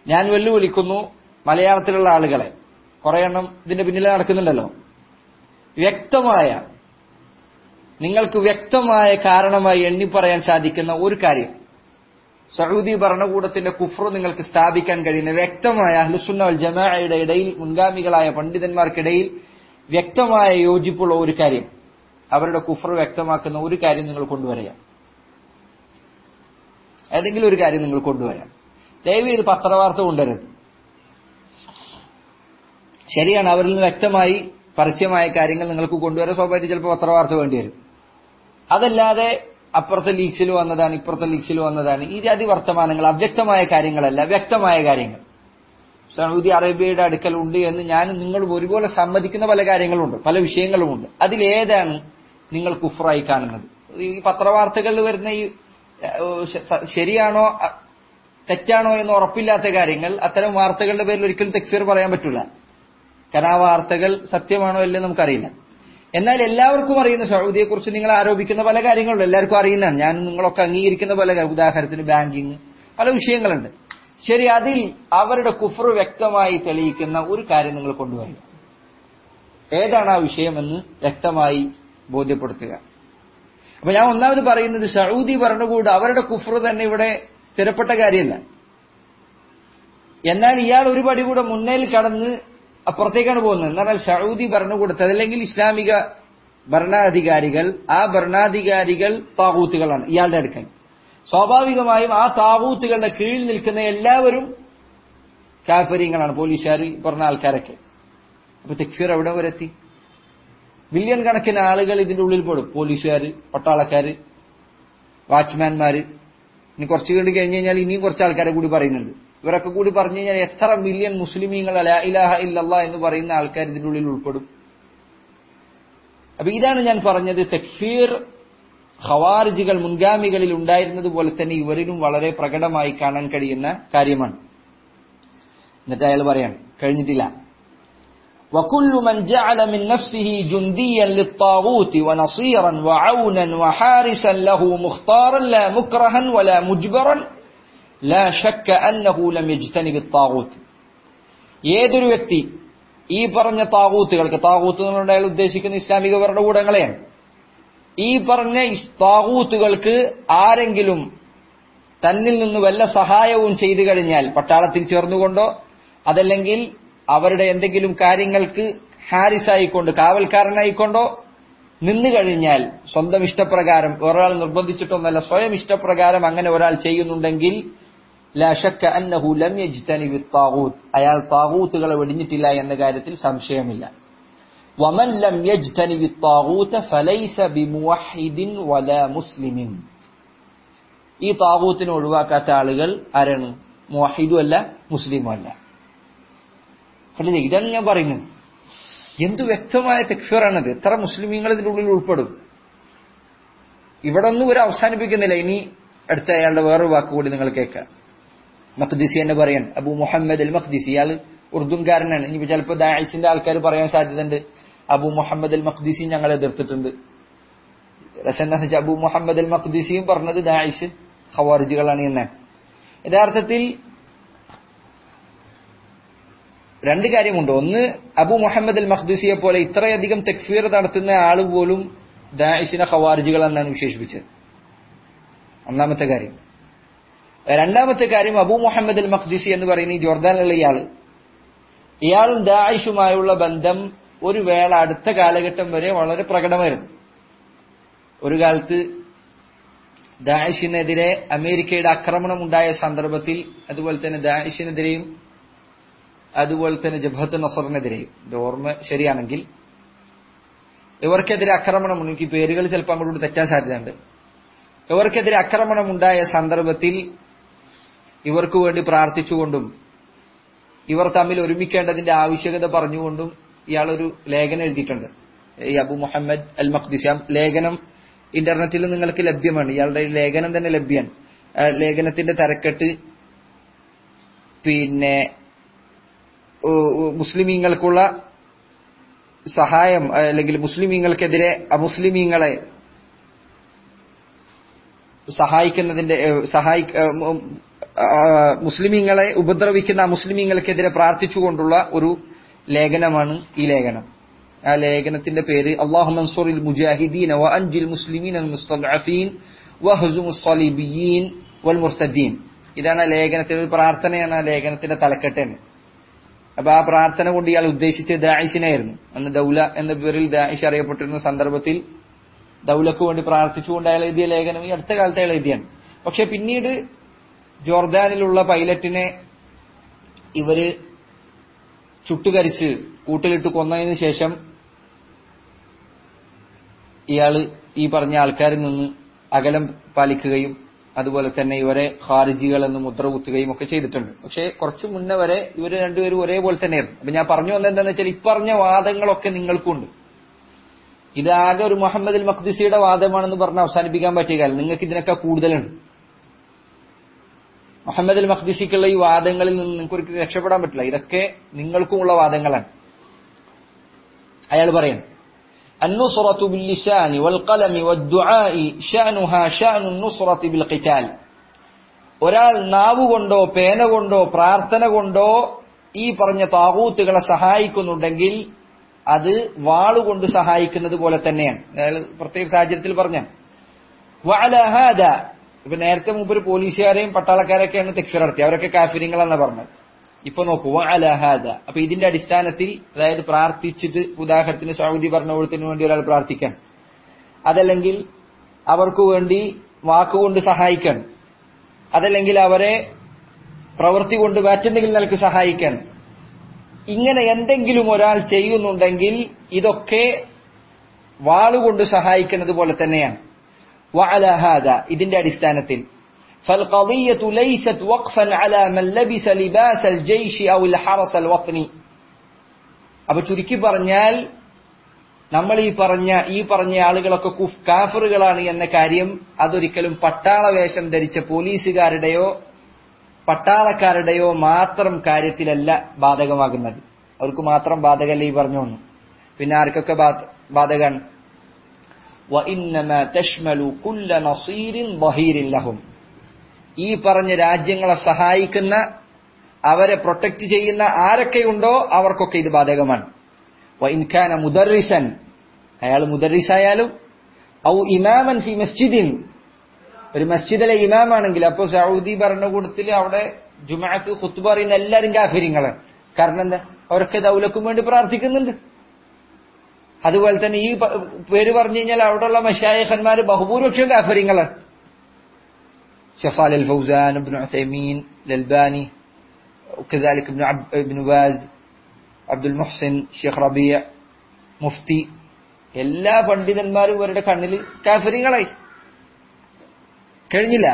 ഞാൻ വെല്ലുവിളിക്കുന്നു മലയാളത്തിലുള്ള ആളുകളെ കുറെ എണ്ണം ഇതിന്റെ പിന്നിൽ നടക്കുന്നുണ്ടല്ലോ വ്യക്തമായ നിങ്ങൾക്ക് വ്യക്തമായ കാരണമായി എണ്ണിപ്പറയാൻ സാധിക്കുന്ന ഒരു കാര്യം സൗദി ഭരണകൂടത്തിന്റെ കുഫ്ർ നിങ്ങൾക്ക് സ്ഥാപിക്കാൻ കഴിയുന്ന വ്യക്തമായ അഹ്ലുസുന്ന വൽ ജമാഅയുടെ ഇടയിൽ മുൻഗാമികളായ പണ്ഡിതന്മാർക്കിടയിൽ വ്യക്തമായ യോജിപ്പുള്ള ഒരു കാര്യം അവരുടെ കുഫ്ർ വ്യക്തമാക്കുന്ന ഒരു കാര്യം നിങ്ങൾ കൊണ്ടുവരാം ഏതെങ്കിലും ഒരു കാര്യം നിങ്ങൾ കൊണ്ടുവരാം ദയവ് ഇത് പത്രവാർത്ത കൊണ്ടുവരരുത് ശരിയാണ് അവരിൽ നിന്ന് വ്യക്തമായി പരസ്യമായ കാര്യങ്ങൾ നിങ്ങൾക്ക് കൊണ്ടുവരാൻ സ്വാഭാവികം ചിലപ്പോൾ പത്രവാർത്ത വേണ്ടി വരും അതല്ലാതെ അപ്പുറത്തെ ലീഗ്സിൽ വന്നതാണ് ഇപ്പുറത്തെ ലീഗ്സിൽ വന്നതാണ് ഈ ജാതി വർത്തമാനങ്ങൾ അവ്യക്തമായ കാര്യങ്ങളല്ല വ്യക്തമായ കാര്യങ്ങൾ സൗദി അറേബ്യയുടെ അടുക്കൽ ഉണ്ട് എന്ന് ഞാനും നിങ്ങളും ഒരുപോലെ സമ്മതിക്കുന്ന പല കാര്യങ്ങളുണ്ട് പല വിഷയങ്ങളുമുണ്ട് അതിലേതാണ് നിങ്ങൾ കുഫറായി കാണുന്നത് ഈ പത്രവാർത്തകളിൽ വരുന്ന ഈ ശരിയാണോ തെറ്റാണോ എന്ന് ഉറപ്പില്ലാത്ത കാര്യങ്ങൾ അത്തരം വാർത്തകളുടെ പേരിൽ ഒരിക്കലും തെക്ഫീർ പറയാൻ പറ്റില്ല കാരണം ആ വാർത്തകൾ സത്യമാണോ അല്ലേ നമുക്കറിയില്ല എന്നാൽ എല്ലാവർക്കും അറിയുന്ന സൗദിയെക്കുറിച്ച് നിങ്ങൾ ആരോപിക്കുന്ന പല കാര്യങ്ങളുണ്ട് എല്ലാവർക്കും അറിയുന്നതാണ് ഞാൻ നിങ്ങളൊക്കെ അംഗീകരിക്കുന്ന പല ഉദാഹരണത്തിന് ബാങ്കിങ് പല വിഷയങ്ങളുണ്ട് ശരി അതിൽ അവരുടെ കുഫർ വ്യക്തമായി തെളിയിക്കുന്ന ഒരു കാര്യം നിങ്ങൾ കൊണ്ടുവരിക ഏതാണ് ആ വിഷയമെന്ന് വ്യക്തമായി ബോധ്യപ്പെടുത്തുക അപ്പൊ ഞാൻ ഒന്നാമത് പറയുന്നത് സൗദി ഭരണകൂടം അവരുടെ കുഫർ തന്നെ ഇവിടെ സ്ഥിരപ്പെട്ട കാര്യമല്ല എന്നാൽ ഇയാൾ ഒരു പടി കൂടെ മുന്നേൽ കടന്ന് അപ്പുറത്തേക്കാണ് പോകുന്നത് എന്ന് പറഞ്ഞാൽ സൗദി ഭരണകൂടത്തെ അതല്ലെങ്കിൽ ഇസ്ലാമിക ഭരണാധികാരികൾ ആ ഭരണാധികാരികൾ താകൂത്തുകളാണ് ഇയാളുടെ അടുക്കൽ സ്വാഭാവികമായും ആ താകൂത്തുകളുടെ കീഴിൽ നിൽക്കുന്ന എല്ലാവരും കാഫര്യങ്ങളാണ് പോലീസുകാർ പറഞ്ഞ ആൾക്കാരൊക്കെ അപ്പൊ തെക്ഫീർ എവിടെ വരെ എത്തി മില്യൺ കണക്കിന് ആളുകൾ ഇതിന്റെ ഉള്ളിൽ പെടും പോലീസുകാർ പട്ടാളക്കാർ വാച്ച്മാൻമാർ ഇനി കുറച്ച് കണ്ട് കഴിഞ്ഞ് കഴിഞ്ഞാൽ ഇനിയും കുറച്ച് ആൾക്കാരെ കൂടി പറയുന്നുണ്ട് ഇവരൊക്കെ കൂടി പറഞ്ഞു കഴിഞ്ഞാൽ എത്ര മില്യൺ മുസ്ലിമീങ്ങൾ അല ഇലാഹ ഇല്ലല്ലാ എന്ന് പറയുന്ന ആൾക്കാർ ഇതിന്റെ ഉള്ളിൽ ഉൾപ്പെടും അപ്പൊ ഇതാണ് ഞാൻ പറഞ്ഞത് തെക്ഫീർ ഖവാരിജികൾ മുൻഗാമികളിൽ ഉണ്ടായിരുന്നത് പോലെ തന്നെ ഇവരിലും വളരെ പ്രകടമായി കാണാൻ കഴിയുന്ന കാര്യമാണ് എന്നിട്ട് അയാൾ പറയാൻ കഴിഞ്ഞിട്ടില്ല وكل من جعل من نفسه جنديا للطاغوت ونصيرا وعونا وحارسا له مختارا لا مكرها ولا مجبرا لا شك أنه لم يجتنب الطاغوت ഏതൊരു വ്യക്തി ഈ പറഞ്ഞ താകൂത്തുകൾക്ക് താകൂത്ത് എന്നുകൊണ്ട് അയാൾ ഉദ്ദേശിക്കുന്ന ഇസ്ലാമിക ഭരണകൂടങ്ങളെയാണ് ഈ പറഞ്ഞ താകൂത്തുകൾക്ക് ആരെങ്കിലും തന്നിൽ നിന്ന് വല്ല സഹായവും ചെയ്തു കഴിഞ്ഞാൽ പട്ടാളത്തിൽ ചേർന്നുകൊണ്ടോ അതല്ലെങ്കിൽ അവരുടെ എന്തെങ്കിലും കാര്യങ്ങൾക്ക് ഹാരിസായിക്കൊണ്ട് കാവൽക്കാരനായിക്കൊണ്ടോ നിന്നു കഴിഞ്ഞാൽ സ്വന്തം ഇഷ്ടപ്രകാരം ഒരാൾ നിർബന്ധിച്ചിട്ടൊന്നല്ല സ്വയം ഇഷ്ടപ്രകാരം അങ്ങനെ ഒരാൾ ചെയ്യുന്നുണ്ടെങ്കിൽ ലാഷക്ക അന്നഹു ലം യജ്തനി താകൂത്ത് അയാൾ താകൂത്തുകളെ വെടിഞ്ഞിട്ടില്ല എന്ന കാര്യത്തിൽ സംശയമില്ല വമൻ ലം യജ്തനി താകൂത്ത് ഫലൈസ ബിമുവഹിദിൻ വല മുസ്ലിമിൻ ഈ താകൂത്തിനെ ഒഴിവാക്കാത്ത ആളുകൾ ആരാണ് മുവഹിദും അല്ല മുസ്ലിമും അല്ല കണ്ടില്ലേ ഇതാണ് ഞാൻ പറയുന്നത് എന്തു വ്യക്തമായ തെക്ഫീറാണത് എത്ര മുസ്ലിമീങ്ങൾ ഇതിന്റെ ഉള്ളിൽ ഉൾപ്പെടും ഇവിടെ ഒന്നും ഒരു അവസാനിപ്പിക്കുന്നില്ല ഇനി അടുത്ത അയാളുടെ വേറൊരു വാക്ക് കൂടി നിങ്ങൾ കേൾക്കാം മഖ്ദിസി എന്ന് പറയാൻ അബു മുഹമ്മദ് അൽ മഖ്ദിസി ഇയാൾ ഉറുദുംകാരനാണ് ഇനി ചിലപ്പോൾ ദാഇസിന്റെ ആൾക്കാർ പറയാൻ സാധ്യതയുണ്ട് അബു മുഹമ്മദ് അൽ മഖ്ദിസി ഞങ്ങൾ എതിർത്തിട്ടുണ്ട് രസം എന്താ വെച്ചാൽ അബു മുഹമ്മദ് അൽ മഖ്ദിസിയും പറഞ്ഞത് ദാഇഷ് ഖവാറിജുകളാണ് എന്നാണ് യഥാർത്ഥത്തിൽ രണ്ട് കാര്യമുണ്ട് ഒന്ന് അബു മുഹമ്മദ് അൽ മഖ്ദൂസിയെ പോലെ ഇത്രയധികം തെക്ഫീർ നടത്തുന്ന ആൾ പോലും ദാഇഷിനെ ഖവാരിജികൾ എന്നാണ് വിശേഷിപ്പിച്ചത് ഒന്നാമത്തെ കാര്യം രണ്ടാമത്തെ കാര്യം അബു മുഹമ്മദ് അൽ മഖ്ദിസി എന്ന് പറയുന്ന ഈ ജോർദാനിലുള്ള ഇയാള് ഇയാളും ദാഇഷുമായുള്ള ബന്ധം ഒരു വേള അടുത്ത കാലഘട്ടം വരെ വളരെ പ്രകടമായിരുന്നു ഒരു കാലത്ത് ദാഇഷിനെതിരെ അമേരിക്കയുടെ ആക്രമണം ഉണ്ടായ സന്ദർഭത്തിൽ അതുപോലെ തന്നെ ദാഇഷിനെതിരെയും അതുപോലെ തന്നെ ജബഹത്ത് നസറിനെതിരെയും ഇത് ഓർമ്മ ശരിയാണെങ്കിൽ ഇവർക്കെതിരെ ആക്രമണം എനിക്ക് പേരുകൾ ചിലപ്പോൾ അങ്ങോട്ട് തെറ്റാൻ സാധ്യതയുണ്ട് ഇവർക്കെതിരെ ആക്രമണം ഉണ്ടായ സന്ദർഭത്തിൽ ഇവർക്ക് വേണ്ടി പ്രാർത്ഥിച്ചുകൊണ്ടും ഇവർ തമ്മിൽ ഒരുമിക്കേണ്ടതിന്റെ ആവശ്യകത പറഞ്ഞുകൊണ്ടും ഇയാളൊരു ലേഖനം എഴുതിയിട്ടുണ്ട് ഈ അബു മുഹമ്മദ് അൽ മഖ്ദിസ് ആ ലേഖനം ഇന്റർനെറ്റിൽ നിങ്ങൾക്ക് ലഭ്യമാണ് ഇയാളുടെ ലേഖനം തന്നെ ലഭ്യമാണ് ലേഖനത്തിന്റെ തരക്കെട്ട് പിന്നെ മുസ്ലിമീങ്ങൾക്കുള്ള സഹായം അല്ലെങ്കിൽ മുസ്ലിമീങ്ങൾക്കെതിരെ അമുസ്ലിമീങ്ങളെ സഹായിക്കുന്നതിന്റെ സഹായി മുസ്ലിമീങ്ങളെ ഉപദ്രവിക്കുന്ന മുസ്ലിമീങ്ങൾക്കെതിരെ പ്രാർത്ഥിച്ചുകൊണ്ടുള്ള ഒരു ലേഖനമാണ് ഈ ലേഖനം ആ ലേഖനത്തിന്റെ പേര് അള്ളാഹു മൻസൂറിൽ മുജാഹിദീൻ വ അൻജിൽ മുസ്ലിമീൻ അൽ മുസ്തദ്അഫീൻ വഹുസും സലീബിയീൻ വൽ മുർത്തദ്ദീൻ ഇതാണ് ആ ലേഖനത്തിന്റെ ഒരു പ്രാർത്ഥനയാണ് ആ ലേഖനത്തിന്റെ തലക്കെട്ടേന് അപ്പൊ ആ പ്രാർത്ഥന കൊണ്ട് ഇയാൾ ഉദ്ദേശിച്ചത് ദായിഷിനായിരുന്നു അന്ന് ദൗല എന്ന പേരിൽ ദായിഷ് അറിയപ്പെട്ടിരുന്ന സന്ദർഭത്തിൽ ദൗലക്ക് വേണ്ടി പ്രാർത്ഥിച്ചുകൊണ്ട് അയാൾ എഴുതിയ ലേഖനം ഈ അടുത്ത കാലത്ത് അയാൾ എഴുതിയാണ് പക്ഷെ പിന്നീട് ജോർദാനിലുള്ള പൈലറ്റിനെ ഇവര് ചുട്ടുകരിച്ച് കൂട്ടിലിട്ട് കൊന്നതിന് ശേഷം ഇയാള് ഈ പറഞ്ഞ ആൾക്കാരിൽ നിന്ന് അകലം പാലിക്കുകയും അതുപോലെ തന്നെ ഇവരെ ഖാരിജികൾ എന്ന് മുദ്ര കുത്തുകയും ഒക്കെ ചെയ്തിട്ടുണ്ട് പക്ഷെ കുറച്ചു മുന്നേ വരെ ഇവര് രണ്ടുപേരും ഒരേപോലെ തന്നെയായിരുന്നു അപ്പൊ ഞാൻ പറഞ്ഞു വന്നത് എന്താണെന്ന് വെച്ചാൽ ഇപ്പറഞ്ഞ വാദങ്ങളൊക്കെ നിങ്ങൾക്കുണ്ട് ഇത് ആകെ ഒരു മുഹമ്മദ് അൽ മഖ്ദിസിയുടെ വാദമാണെന്ന് പറഞ്ഞ് അവസാനിപ്പിക്കാൻ പറ്റിയ കാര്യം നിങ്ങൾക്ക് ഇതിനൊക്കെ കൂടുതലുണ്ട് മുഹമ്മദ് അൽ മഖ്ദിസിക്കുള്ള ഈ വാദങ്ങളിൽ നിന്ന് നിങ്ങൾക്ക് ഒരിക്കലും രക്ഷപ്പെടാൻ പറ്റില്ല ഇതൊക്കെ നിങ്ങൾക്കുമുള്ള വാദങ്ങളാണ് അയാൾ പറയും النصرة باللسان والقلم والدعاء شأنها شأن النصرة بالقتال ഒരാൾ നാവ് കൊണ്ടോ പേന കൊണ്ടോ പ്രാർത്ഥന കൊണ്ടോ ഈ പറഞ്ഞ താകൂത്തുകളെ സഹായിക്കുന്നുണ്ടെങ്കിൽ അത് വാളുകൊണ്ട് സഹായിക്കുന്നത് പോലെ തന്നെയാണ് അയാൾ പ്രത്യേക സാഹചര്യത്തിൽ പറഞ്ഞ വഅലഹാദ ഇപ്പൊ നേരത്തെ മുമ്പ് ഒരു പോലീസുകാരെയും പട്ടാളക്കാരൊക്കെയാണ് തെക്ഫിർ നടത്തി അവരൊക്കെ കാഫിരിങ്ങളെന്നാ പറഞ്ഞത് ഇപ്പൊ നോക്കൂ വഅലഹാദ അപ്പൊ ഇതിന്റെ അടിസ്ഥാനത്തിൽ അതായത് പ്രാർത്ഥിച്ചിട്ട് ഉദാഹരണത്തിന് സൗദി ഭരണകൂടത്തിന് വേണ്ടി ഒരാൾ പ്രാർത്ഥിക്കാൻ അതല്ലെങ്കിൽ അവർക്ക് വേണ്ടി വാക്കുകൊണ്ട് സഹായിക്കാൻ അതല്ലെങ്കിൽ അവരെ പ്രവൃത്തി കൊണ്ട് മറ്റെന്തെങ്കിലും നിലക്ക് സഹായിക്കാൻ ഇങ്ങനെ എന്തെങ്കിലും ഒരാൾ ചെയ്യുന്നുണ്ടെങ്കിൽ ഇതൊക്കെ വാളുകൊണ്ട് സഹായിക്കുന്നത് പോലെ തന്നെയാണ് വഅലഹാദ ഇതിന്റെ അടിസ്ഥാനത്തിൽ فالقضية ليست وقفا على من لبس لباس الجيش أو الحرس الوطني അപ്പൊ ചുരുക്കി പറഞ്ഞാൽ നമ്മൾ ഈ പറഞ്ഞ ഈ പറഞ്ഞ ആളുകളൊക്കെ കുഫ് കാഫറുകളാണ് എന്ന കാര്യം അതൊരിക്കലും പട്ടാള വേഷം ധരിച്ച പോലീസുകാരുടെയോ പട്ടാളക്കാരുടെയോ മാത്രം കാര്യത്തിലല്ല ബാധകമാകുന്നത് അവർക്ക് മാത്രം ബാധകല്ല ഈ പറഞ്ഞോന്നു പിന്നെ ആർക്കൊക്കെ ബാധകാണ് وإنما تشمل كل نصير ظهير لهم ഈ പറഞ്ഞ രാജ്യങ്ങളെ സഹായിക്കുന്ന അവരെ പ്രൊട്ടക്ട് ചെയ്യുന്ന ആരൊക്കെയുണ്ടോ അവർക്കൊക്കെ ഇത് ബാധകമാണ് വൈൻഖാന മുദറിസൻ അയാൾ മുദറിസായാലും ഔ ഇമാമൻ ഫി മസ്ജിദിൻ ഒരു മസ്ജിദിലെ ഇമാമാണെങ്കിൽ അപ്പോൾ സൗദി ഭരണകൂടത്തിൽ അവിടെ ജുമാക്ക് ഖുത്ബ പറയുന്ന എല്ലാവരും കാഫിരിങ്ങളാണ് കാരണം എന്താ അവരൊക്കെ ദൗലക്കും വേണ്ടി പ്രാർത്ഥിക്കുന്നുണ്ട് അതുപോലെ തന്നെ ഈ പേര് പറഞ്ഞു കഴിഞ്ഞാൽ അവിടെയുള്ള മഷായഖന്മാർ ബഹുഭൂരിപക്ഷം കാഫരിങ്ങളാണ് شيخ الفوزان ابن عثيمين الألباني وكذلك ابن عب... ابن باز عبد المحسن ഷെയ്ഖ് റബിയ മുഫ്തി എല്ലാ പണ്ഡിതന്മാരും ഇവരുടെ കണ്ണിൽ കാഫര്യങ്ങളായി കഴിഞ്ഞില്ല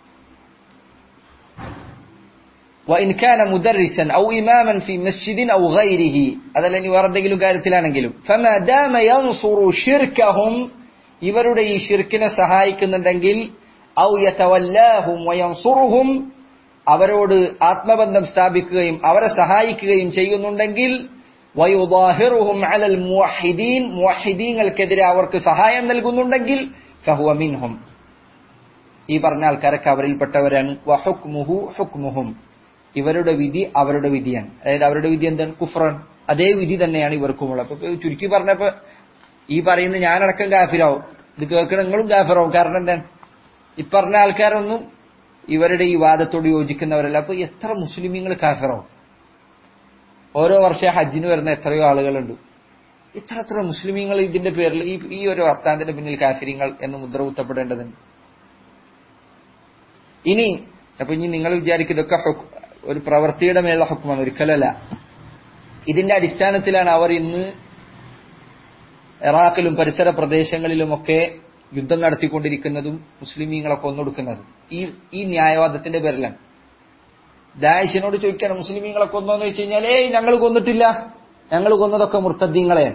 وإن كان مدرسا أو إماما في مسجد أو غيره هذا لن يورد ذلك കാര്യത്തിലാണെങ്കിലും فما دام ينصر شركهم ഇവരുടെ ഈ ഷിർക്കിനെ സഹായിക്കുന്നുണ്ടെങ്കിൽ ഔ യതവല്ലാഹും വയൻസുറുഹും അവരോട് ആത്മബന്ധം സ്ഥാപിക്കുകയും അവരെ സഹായിക്കുകയും ചെയ്യുന്നുണ്ടെങ്കിൽ വയുദാഹിറുഹും അലൽ മുവഹിദീൻ മുവഹിദീങ്ങൾക്കെതിരെ അവർക്ക് സഹായം നൽകുന്നുണ്ടെങ്കിൽ ഫഹുവ മിൻഹും ഈ പറഞ്ഞ ആൾക്കാരൊക്കെ അവരിൽപ്പെട്ടവരാണ് വഹുക്മുഹു ഹുക്മുഹും ഇവരുടെ വിധി അവരുടെ വിധിയാണ് അതായത് അവരുടെ വിധി എന്താണ് കുഫ്രാൻ അതേ വിധി തന്നെയാണ് ഇവർക്കുമുള്ളത് അപ്പൊ ചുരുക്കി പറഞ്ഞപ്പോ ഈ പറയുന്ന ഞാനടക്കം കാഫിരാവും ഇത് കേൾക്കണ നിങ്ങളും കാഫിറാവും കാരണം എന്താണ് ഈ പറഞ്ഞ ആൾക്കാരൊന്നും ഇവരുടെ ഈ വാദത്തോട് യോജിക്കുന്നവരല്ല അപ്പൊ എത്ര മുസ്ലിമീങ്ങൾ കാഫിറാവും ഓരോ വർഷം ഹജ്ജിന് വരുന്ന എത്രയോ ആളുകളുണ്ട് ഇത്ര എത്ര മുസ്ലിമീങ്ങൾ ഇതിന്റെ പേരിൽ ഈ ഈ ഒരു വർത്താനത്തിന്റെ പിന്നിൽ കാഫിരിങ്ങൾ എന്ന് മുദ്ര കുത്തപ്പെടേണ്ടതുണ്ട് ഇനി അപ്പൊ ഇനി നിങ്ങൾ വിചാരിക്കും ഇതൊക്കെ ഒരു പ്രവൃത്തിയുടെ മേലുള്ള ഹുക്കുമാണ് ഒരിക്കലല്ല ഇതിന്റെ അടിസ്ഥാനത്തിലാണ് അവർ ഇന്ന് ഇറാഖിലും പരിസര പ്രദേശങ്ങളിലുമൊക്കെ യുദ്ധം നടത്തിക്കൊണ്ടിരിക്കുന്നതും മുസ്ലിമീങ്ങളെ കൊന്നൊടുക്കുന്നതും ഈ ഈ ന്യായവാദത്തിന്റെ പേരിലാണ് ദായിഷിനോട് ചോദിക്കാണ് മുസ്ലിമീങ്ങളെ കൊന്നോന്ന് വെച്ച് കഴിഞ്ഞാൽ ഏയ് ഞങ്ങൾ കൊന്നിട്ടില്ല ഞങ്ങൾ കൊന്നതൊക്കെ മുർത്തദ്ദീങ്ങളെയാണ്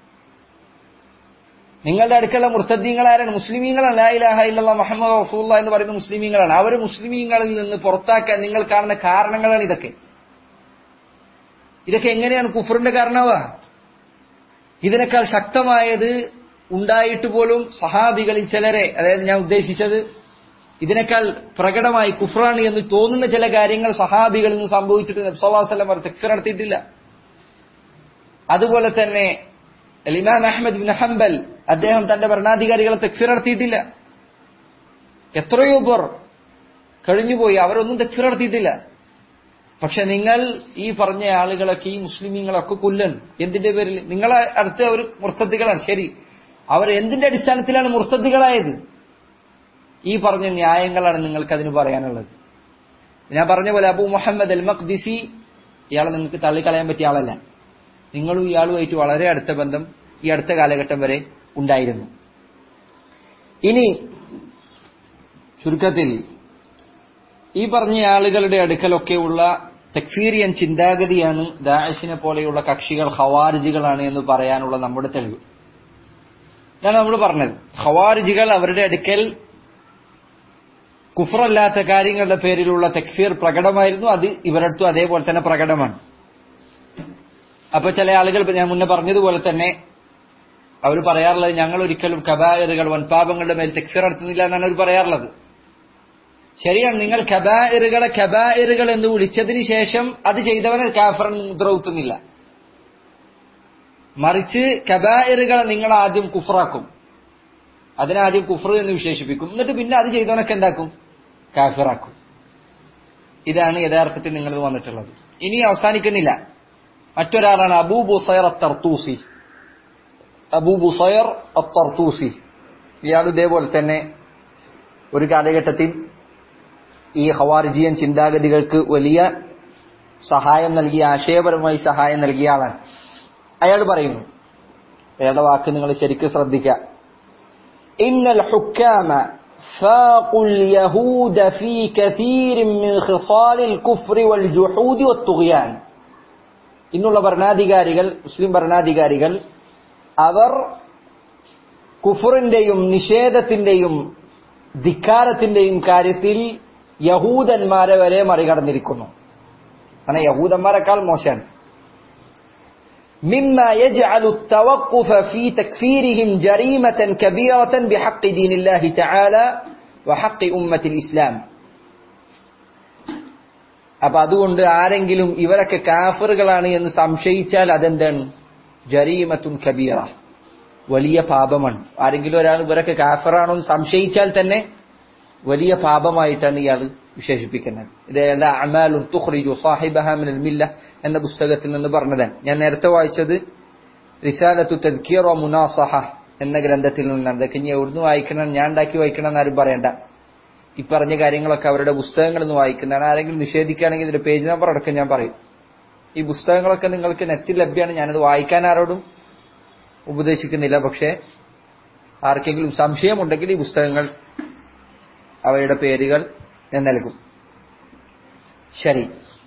നിങ്ങളുടെ അടുക്കലുള്ള മുർത്തദ്ദീങ്ങൾ ആരാണ് മുസ്ലിമീങ്ങളാണ് ലാ ഇലാഹ ഇല്ലല്ലാ മുഹമ്മദ് റസൂല്ല എന്ന് പറയുന്ന മുസ്ലിമീങ്ങളാണ് അവർ മുസ്ലിമീങ്ങളിൽ നിന്ന് പുറത്താക്കാൻ നിങ്ങൾ കാണുന്ന കാരണങ്ങളാണ് ഇതൊക്കെ ഇതൊക്കെ എങ്ങനെയാണ് കുഫറിന്റെ കാരണമാവുക ഇതിനേക്കാൾ ശക്തമായത് ഉണ്ടായിട്ട് പോലും സഹാബികളിൽ ചിലരെ അതായത് ഞാൻ ഉദ്ദേശിച്ചത് ഇതിനേക്കാൾ പ്രകടമായി കുഫ്രാണ് എന്ന് തോന്നുന്ന ചില കാര്യങ്ങൾ സഹാബികളിൽ നിന്ന് സംഭവിച്ചിട്ട് നബ്സല്ലാസ്ലം അവർ തെക്ഫിർ നടത്തിയിട്ടില്ല അതുപോലെ തന്നെ ഇമാം അഹമ്മദ് ബിൻ ഹംബൽ അദ്ദേഹം തന്റെ ഭരണാധികാരികളെ തെക്ഫിർ നടത്തിയിട്ടില്ല എത്രയോ പേർ കഴിഞ്ഞുപോയി അവരൊന്നും തെക്ഫിർ നടത്തിയിട്ടില്ല പക്ഷെ നിങ്ങൾ ഈ പറഞ്ഞ ആളുകളൊക്കെ ഈ മുസ്ലിമീങ്ങളൊക്കെ കൊല്ലൻ എന്തിന്റെ പേരിൽ നിങ്ങളെ അടുത്ത് അവർ മുർത്തദ്ദികളാണ് ശരി അവർ എന്തിന്റെ അടിസ്ഥാനത്തിലാണ് മുർത്തദ്ദികളായത് ഈ പറഞ്ഞ ന്യായങ്ങളാണ് നിങ്ങൾക്ക് അതിന് പറയാനുള്ളത് ഞാൻ പറഞ്ഞ പോലെ അബു മുഹമ്മദ് അൽ മഖ്ദിസി ഇയാളെ നിങ്ങൾക്ക് തള്ളിക്കളയാൻ പറ്റിയ ആളല്ല നിങ്ങളും ഇയാളുമായിട്ട് വളരെ അടുത്ത ബന്ധം ഈ അടുത്ത കാലഘട്ടം വരെ ഉണ്ടായിരുന്നു ഇനി ചുരുക്കത്തിൽ ഈ പറഞ്ഞ ആളുകളുടെ അടുക്കലൊക്കെയുള്ള തെക്ഫീരിയൻ ചിന്താഗതിയാണ് ദാഷിനെ പോലെയുള്ള കക്ഷികൾ ഹവാരിജികളാണ് എന്ന് പറയാനുള്ള നമ്മുടെ തെളിവ് ഇതാണ് നമ്മൾ പറഞ്ഞത് ഹവാരിജികൾ അവരുടെ അടുക്കൽ കുഫറല്ലാത്ത കാര്യങ്ങളുടെ പേരിലുള്ള തെക്ഫീർ പ്രകടമായിരുന്നു അത് ഇവരടുത്തും അതേപോലെ തന്നെ പ്രകടമാണ് അപ്പൊ ചില ആളുകൾ ഞാൻ മുന്നേ പറഞ്ഞതുപോലെ തന്നെ അവർ പറയാറുള്ളത് ഞങ്ങൾ ഒരിക്കലും കബായറുകൾ വൻപാപങ്ങളുടെ മേൽ തെക്ഫീർ നടത്തുന്നില്ല എന്നാണ് അവർ പറയാറുള്ളത് ശരിയാണ് നിങ്ങൾ കബായറുകളെ കബായറുകൾ എന്ന് വിളിച്ചതിന് ശേഷം അത് ചെയ്തവനെ കാഫറൻ മുദ്രവുത്തുന്നില്ല മറിച്ച് കബായറുകളെ നിങ്ങൾ ആദ്യം കുഫറാക്കും അതിനാദ്യം കുഫർ എന്ന് വിശേഷിപ്പിക്കും എന്നിട്ട് പിന്നെ അത് ചെയ്തവനൊക്കെ എന്താക്കും കാഫിറാക്കും ഇതാണ് യഥാർത്ഥത്തിൽ നിങ്ങൾ വന്നിട്ടുള്ളത് ഇനി അവസാനിക്കുന്നില്ല മറ്റൊരാളാണ് അബൂ ബുസൈർ അത്തർത്തൂസി അബൂ ബുസൈർ അത്തർത്തൂസി ഇയാൾ ഇതേപോലെ തന്നെ ഒരു കാലഘട്ടത്തിൽ ഈ ഹവാർജിയൻ ചിന്താഗതികൾക്ക് വലിയ സഹായം നൽകിയ ആശയപരമായി സഹായം നൽകിയ ആളാണ് അയാൾ പറയുന്നു അയാളുടെ വാക്ക് നിങ്ങൾ ശരിക്കും ശ്രദ്ധിക്കുക ഇന്നൽ ഹുക്കാമ فاقوا اليهود في كثير من خصال الكفر والجحود والطغيان ഇന്നുള്ള ഭരണാധികാരികൾ മുസ്ലിം ഭരണാധികാരികൾ അവർ കുഫറിന്റെയും നിഷേധത്തിന്റെയും ധിക്കാരത്തിന്റെയും കാര്യത്തിൽ യഹൂദന്മാരെ വരെ മറികടന്നിരിക്കുന്നു അങ്ങനെ യഹൂദന്മാരെക്കാൾ മോശമാണ് مما يجعل التوقف في تكفيرهم جريمة كبيرة بحق دين الله تعالى وحق أمة الإسلام അപ്പൊ അതുകൊണ്ട് ആരെങ്കിലും ഇവരൊക്കെ കാഫറുകളാണ് എന്ന് സംശയിച്ചാൽ അതെന്താണ് ജരീമത്തുൻ കബീറ വലിയ പാപമാണ് ആരെങ്കിലും ഒരാൾ ഇവരൊക്കെ കാഫറാണോ എന്ന് സംശയിച്ചാൽ തന്നെ വലിയ പാപമായിട്ടാണ് ഇയാൾ വിശേഷിപ്പിക്കുന്നത് ഇത് എല്ലാ അമാലും തുഖ്റിജു സാഹിബഹ മിനൽ മില്ല എന്ന പുസ്തകത്തിൽ നിന്ന് പറഞ്ഞതാണ് ഞാൻ നേരത്തെ വായിച്ചത് റിസാലത്തു തദ്ക്കീർ മുനാസഹ എന്ന ഗ്രന്ഥത്തിൽ നിന്നാണ് ഇതൊക്കെ ഇനി എവിടുന്ന് വായിക്കണം ഞാൻ ഉണ്ടാക്കി വായിക്കണം എന്ന് ആരും പറയണ്ട ഈ പറഞ്ഞ കാര്യങ്ങളൊക്കെ അവരുടെ പുസ്തകങ്ങളിൽ നിന്ന് വായിക്കുന്നതാണ് ആരെങ്കിലും നിഷേധിക്കുകയാണെങ്കിൽ ഇതിന്റെ പേജ് നമ്പർ അടക്കം ഞാൻ പറയും ഈ പുസ്തകങ്ങളൊക്കെ നിങ്ങൾക്ക് നെറ്റിൽ ലഭ്യമാണ് ഞാനത് വായിക്കാൻ ആരോടും ഉപദേശിക്കുന്നില്ല പക്ഷേ ആർക്കെങ്കിലും സംശയമുണ്ടെങ്കിൽ ഈ പുസ്തകങ്ങൾ അവയുടെ പേരുകൾ ഞാൻ നൽകും ശരി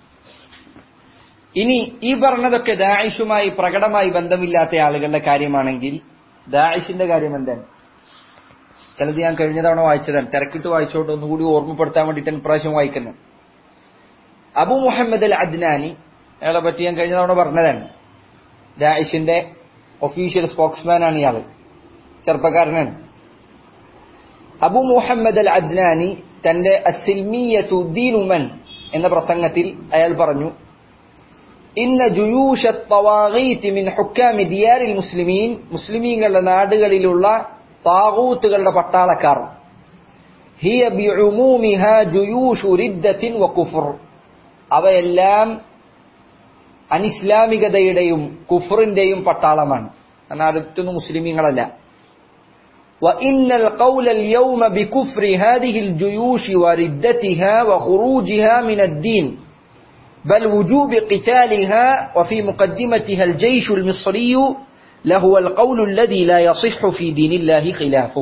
ഇനി ഈ പറഞ്ഞതൊക്കെ ദായിഷുമായി പ്രകടമായി ബന്ധമില്ലാത്ത ആളുകളുടെ കാര്യമാണെങ്കിൽ ദായിഷിന്റെ കാര്യം എന്താണ് ചിലത് ഞാൻ കഴിഞ്ഞ തവണ വായിച്ചതാണ് തിരക്കിട്ട് വായിച്ചോട്ട് ഒന്നുകൂടി ഓർമ്മപ്പെടുത്താൻ വേണ്ടിയിട്ടാണ് ഇപ്രാവശ്യം വായിക്കുന്നത് അബു മുഹമ്മദ് അൽ അദ്നാനി അയാളെ പറ്റി ഞാൻ കഴിഞ്ഞ തവണ പറഞ്ഞതാണ് ദായിഷിന്റെ ഒഫീഷ്യൽ സ്പോക്സ്മാൻ ആണ് ഇയാള് ചെറുപ്പക്കാരനാണ് അബു മുഹമ്മദ് അൽ അദ്നാനി തന്റെ അസിൽമിയത്തു ദീനുമൻ എന്ന പ്രസംഗത്തിൽ അയാൾ പറഞ്ഞു ഇന്ന ജുയൂഷ തവാഗീത്ത് മിൻ ഹുക്കാമി ദിയാരിൽ മുസ്ലിമീൻ മുസ്ലിമീങ്ങളുടെ നാടുകളിലുള്ള താകൂത്തുകളുടെ പട്ടാളക്കാർ ഹിയ ബിഉമൂമിഹ ജുയൂഷു റിദ്ദത്തിൻ വകുഫർ അവയെല്ലാം അനിസ്ലാമികതയുടെയും കുഫറിന്റെയും പട്ടാളമാണ് എന്നാൽ അടുത്തൊന്നും മുസ്ലിമീങ്ങളല്ല وإن القول اليوم بكفر هذه الجيوش وردتها وخروجها من الدين بل وجوب قتالها وفي مقدمتها الجيش المصري لهو القول الذي لا يصح في دين الله خلافه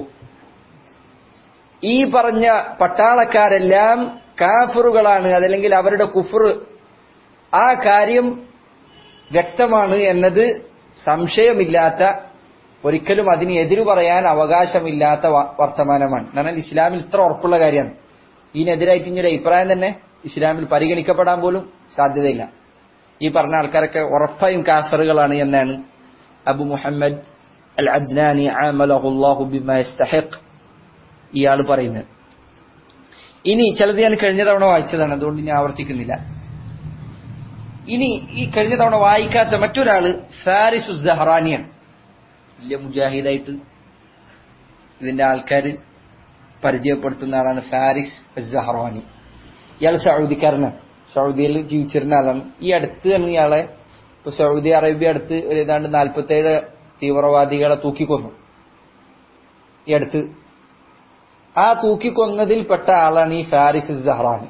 ഈ പറഞ്ഞ പട്ടാളക്കാരെല്ലാം കാഫറുകളാണ് അതല്ലെങ്കിൽ അവരുടെ കുഫർ ആ കാര്യം വ്യക്തമാണ് എന്നത് സംശയമില്ലാത്ത ഒരിക്കലും അതിന് എതിരു പറയാൻ അവകാശമില്ലാത്ത വർത്തമാനമാണ് എന്നാൽ ഇസ്ലാമിൽ ഇത്ര ഉറപ്പുള്ള കാര്യമാണ് ഇതിനെതിരായിട്ട് ഇനി ഒരു അഭിപ്രായം തന്നെ ഇസ്ലാമിൽ പരിഗണിക്കപ്പെടാൻ പോലും സാധ്യതയില്ല ഈ പറഞ്ഞ ആൾക്കാരൊക്കെ ഉറപ്പായും കാഫറുകളാണ് എന്നാണ് അബു മുഹമ്മദ് അൽ അദ്നാനി ആമലഹുല്ലാഹു ബിമ യസ്തഹിഖ് ഇയാൾ പറയുന്നത് ഇനി ചിലത് ഞാൻ കഴിഞ്ഞ തവണ വായിച്ചതാണ് അതുകൊണ്ട് ഞാൻ ആവർത്തിക്കുന്നില്ല ഇനി ഈ കഴിഞ്ഞ തവണ വായിക്കാത്ത മറ്റൊരാള് ഫാരിസു സഹറാനിയാണ് വലിയ മുജാഹിദായിട്ട് ഇതിന്റെ ആൾക്കാർ പരിചയപ്പെടുത്തുന്ന ആളാണ് ഫാരിസ് സഹറാനി ഇയാൾ സൗദിക്കാരനാണ് സൗദിയിൽ ജീവിച്ചിരുന്ന ആളാണ് ഈ അടുത്ത് തന്നെ ഇയാളെ ഇപ്പൊ സൗദി അറേബ്യ അടുത്ത് ഒരു ഏതാണ്ട് നാൽപ്പത്തേഴ് തീവ്രവാദികളെ തൂക്കിക്കൊന്നു ഈ അടുത്ത് ആ തൂക്കിക്കൊന്നതിൽപ്പെട്ട ആളാണ് ഈ ഫാരിസ് സഹറാനി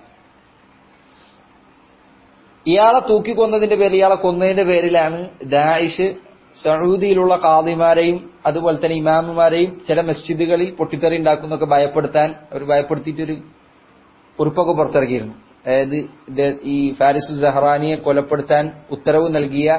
ഇയാളെ തൂക്കിക്കൊന്നതിന്റെ പേരിൽ ഇയാളെ കൊന്നതിന്റെ പേരിലാണ് ദായിഷ് സൗദിയിലുള്ള കാദിമാരെയും അതുപോലെ തന്നെ ഇമാമുമാരെയും ചില മസ്ജിദുകളിൽ പൊട്ടിത്തെറി ഉണ്ടാക്കുന്നൊക്കെ ഭയപ്പെടുത്താൻ അവർ ഭയപ്പെടുത്തിയിട്ടൊരു കുറിപ്പൊക്കെ പുറത്തിറക്കിയിരുന്നു അതായത് ഇത് ഈ ഫാരിസ് സഹറാനിയെ കൊലപ്പെടുത്താൻ ഉത്തരവ് നൽകിയ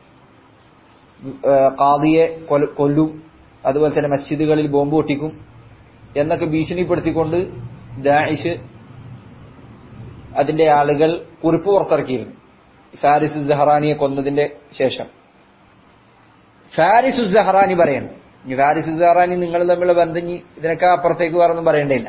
ഏഹ്, ഖാദിയെ കൊല- കൊല്ലും അതുപോലെ തന്നെ മസ്ജിദുകളിൽ ബോംബ് പൊട്ടിക്കും എന്നൊക്കെ ഭീഷണിപ്പെടുത്തിക്കൊണ്ട് ദാഇഷ് അതിന്റെ ആളുകൾ കുറിപ്പ് പുറത്തിറക്കിയിരുന്നു ഫാരിസ് സഹറാനിയെ കൊന്നതിന്റെ ശേഷം ഫാരിസു സഹറാനി പറയണം ഇനി ഫാരിസു സഹറാനി നിങ്ങൾ തമ്മിലുള്ള ബന്ധം ഇനി ഇതിനൊക്കെ അപ്പുറത്തേക്ക് വേറൊന്നും പറയേണ്ടയില്ല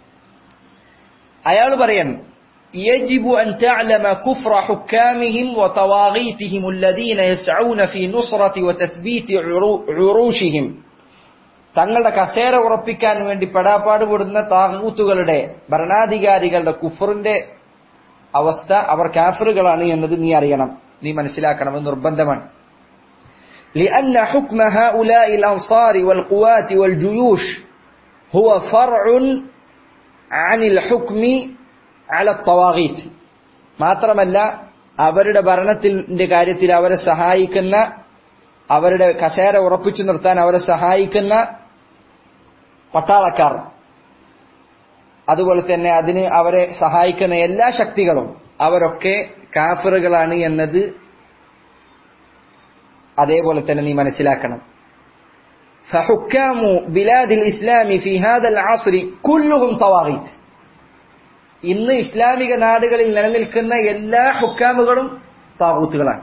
അയാൾ പറയണം يجب أن تعلم كفر حكامهم وطواغيتهم الذين يسعون في نصرة وتثبيت عرو- عروشهم തങ്ങളുടെ കസേര ഉറപ്പിക്കാൻ വേണ്ടി പെടാപ്പാട് പെടുന്ന താകൂത്തുകളുടെ ഭരണാധികാരികളുടെ കുഫറിന്റെ അവസ്ഥ അവർ കാഫറുകളാണ് എന്നത് നീ അറിയണം നീ മനസ്സിലാക്കണമെന്ന് നിർബന്ധമാണ് لأن حكم هؤلاء الأنصار والقوات والجيوش هو فرع عن الحكم على الطواغيت മാത്രമല്ല അവരുടെ ഭരണത്തിന്റെ കാര്യത്തിൽ അവരെ സഹായിക്കുന്ന അവരുടെ കസേര ഉറപ്പിച്ചു നിർത്താൻ അവരെ സഹായിക്കുന്ന പട്ടാളക്കാർ അതുപോലെ തന്നെ അതിന് അവരെ സഹായിക്കുന്ന എല്ലാ ശക്തികളും അവരൊക്കെ കാഫറുകളാണ് എന്നത് അതേപോലെ തന്നെ നീ മനസ്സിലാക്കണം فحكام بلاد الإسلام في هذا العصر كلهم طواغيت ഇന്ന് ഇസ്ലാമിക നാടുകളിൽ നിലനിൽക്കുന്ന എല്ലാ ഹുക്കാമുകളും താകൂത്തുകളാണ്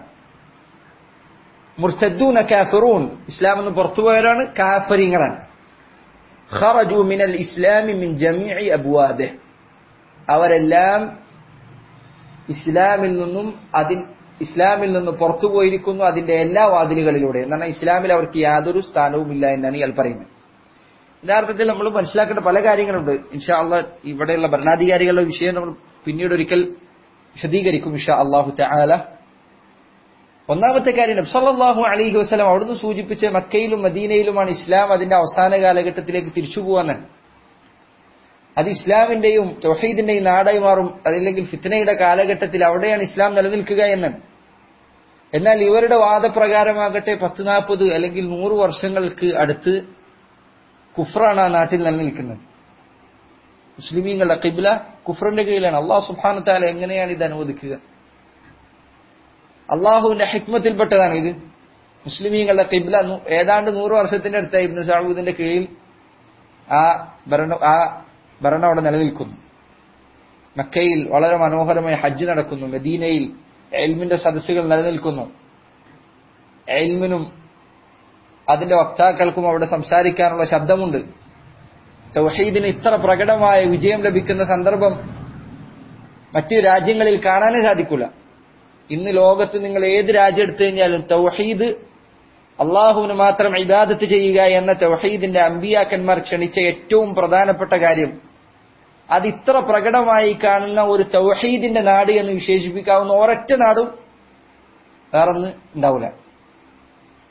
മുർത്തദ്ദൂന കാഫിറൂൻ ഇസ്ലാം എന്ന് പുറത്തുപോയവരാണ് കാഫരിങ്ങളാണ് ഖറജു മിനൽ ഇസ്ലാമി മിൻ ജമീഇ അബ്വാബിഹ് അവരെല്ലാം ഇസ്ലാമിൽ നിന്നും അതിൻ ഇസ്ലാമിൽ നിന്ന് പുറത്തു പോയിരിക്കുന്നു അതിന്റെ എല്ലാ വാതിലുകളിലൂടെ എന്നാൽ ഇസ്ലാമിൽ അവർക്ക് യാതൊരു സ്ഥാനവുമില്ല എന്നാണ് ഇയാൾ പറയുന്നത് യഥാർത്ഥത്തിൽ നമ്മൾ മനസ്സിലാക്കേണ്ട പല കാര്യങ്ങളുണ്ട് ഇൻഷാ അള്ളാഹ് ഇവിടെയുള്ള ഭരണാധികാരികളുടെ വിഷയം നമ്മൾ പിന്നീട് ഒരിക്കൽ വിശദീകരിക്കും ഇൻഷാ അള്ളാഹു തആല ഒന്നാമത്തെ കാര്യം നബ്സല്ലാഹു അലൈഹി വസ്ലം അവിടുന്ന് സൂചിപ്പിച്ച മക്കയിലും മദീനയിലുമാണ് ഇസ്ലാം അതിന്റെ അവസാന കാലഘട്ടത്തിലേക്ക് തിരിച്ചു പോകാൻ അത് ഇസ്ലാമിന്റെയും തൊഹീദിന്റെയും നാടായി മാറും അതല്ലെങ്കിൽ ഫിത്തനയുടെ കാലഘട്ടത്തിൽ അവിടെയാണ് ഇസ്ലാം നിലനിൽക്കുക എന്ന് എന്നാൽ ഇവരുടെ വാദപ്രകാരമാകട്ടെ പത്ത് നാൽപ്പത് അല്ലെങ്കിൽ നൂറ് വർഷങ്ങൾക്ക് അടുത്ത് കുഫ്രാണ് ആ നാട്ടിൽ നിലനിൽക്കുന്നത് മുസ്ലിമീങ്ങളുടെ കിബില കുഫറിന്റെ കീഴിലാണ് അള്ളാഹു സുബാന താല എങ്ങനെയാണ് ഇത് അനുവദിക്കുക അള്ളാഹുവിന്റെ ഹിക്മത്തിൽപ്പെട്ടതാണ് ഇത് മുസ്ലിമീങ്ങളുടെ കിബില നൂ- ഏതാണ്ട് നൂറ് വർഷത്തിന്റെ അടുത്തായി ഇബ്നു സൗദിന്റെ കീഴിൽ ആ ഭരണം ആ ഭരണം അവിടെ നിലനിൽക്കുന്നു മക്കയിൽ വളരെ മനോഹരമായി ഹജ്ജ് നടക്കുന്നു മദീനയിൽ എൽമിന്റെ സദസ്സുകൾ നിലനിൽക്കുന്നു എൽമിനും അതിന്റെ വക്താക്കൾക്കും അവിടെ സംസാരിക്കാനുള്ള ശബ്ദമുണ്ട് തൗഹീദിന് ഇത്ര പ്രകടമായ വിജയം ലഭിക്കുന്ന സന്ദർഭം മറ്റു രാജ്യങ്ങളിൽ കാണാനേ സാധിക്കില്ല ഇന്ന് ലോകത്ത് നിങ്ങൾ ഏത് രാജ്യം എടുത്തു കഴിഞ്ഞാലും തൗഹീദ് അള്ളാഹുവിന് മാത്രം ഇബാദത്ത് ചെയ്യുക എന്ന തൗഹീദിന്റെ അമ്പിയാക്കന്മാർ ക്ഷണിച്ച ഏറ്റവും പ്രധാനപ്പെട്ട കാര്യം അത് ഇത്ര പ്രകടമായി കാണുന്ന ഒരു തൗഹീദിന്റെ നാട് എന്ന് വിശേഷിപ്പിക്കാവുന്ന ഒരൊറ്റ നാടും വേറൊന്ന് ഉണ്ടാവില്ല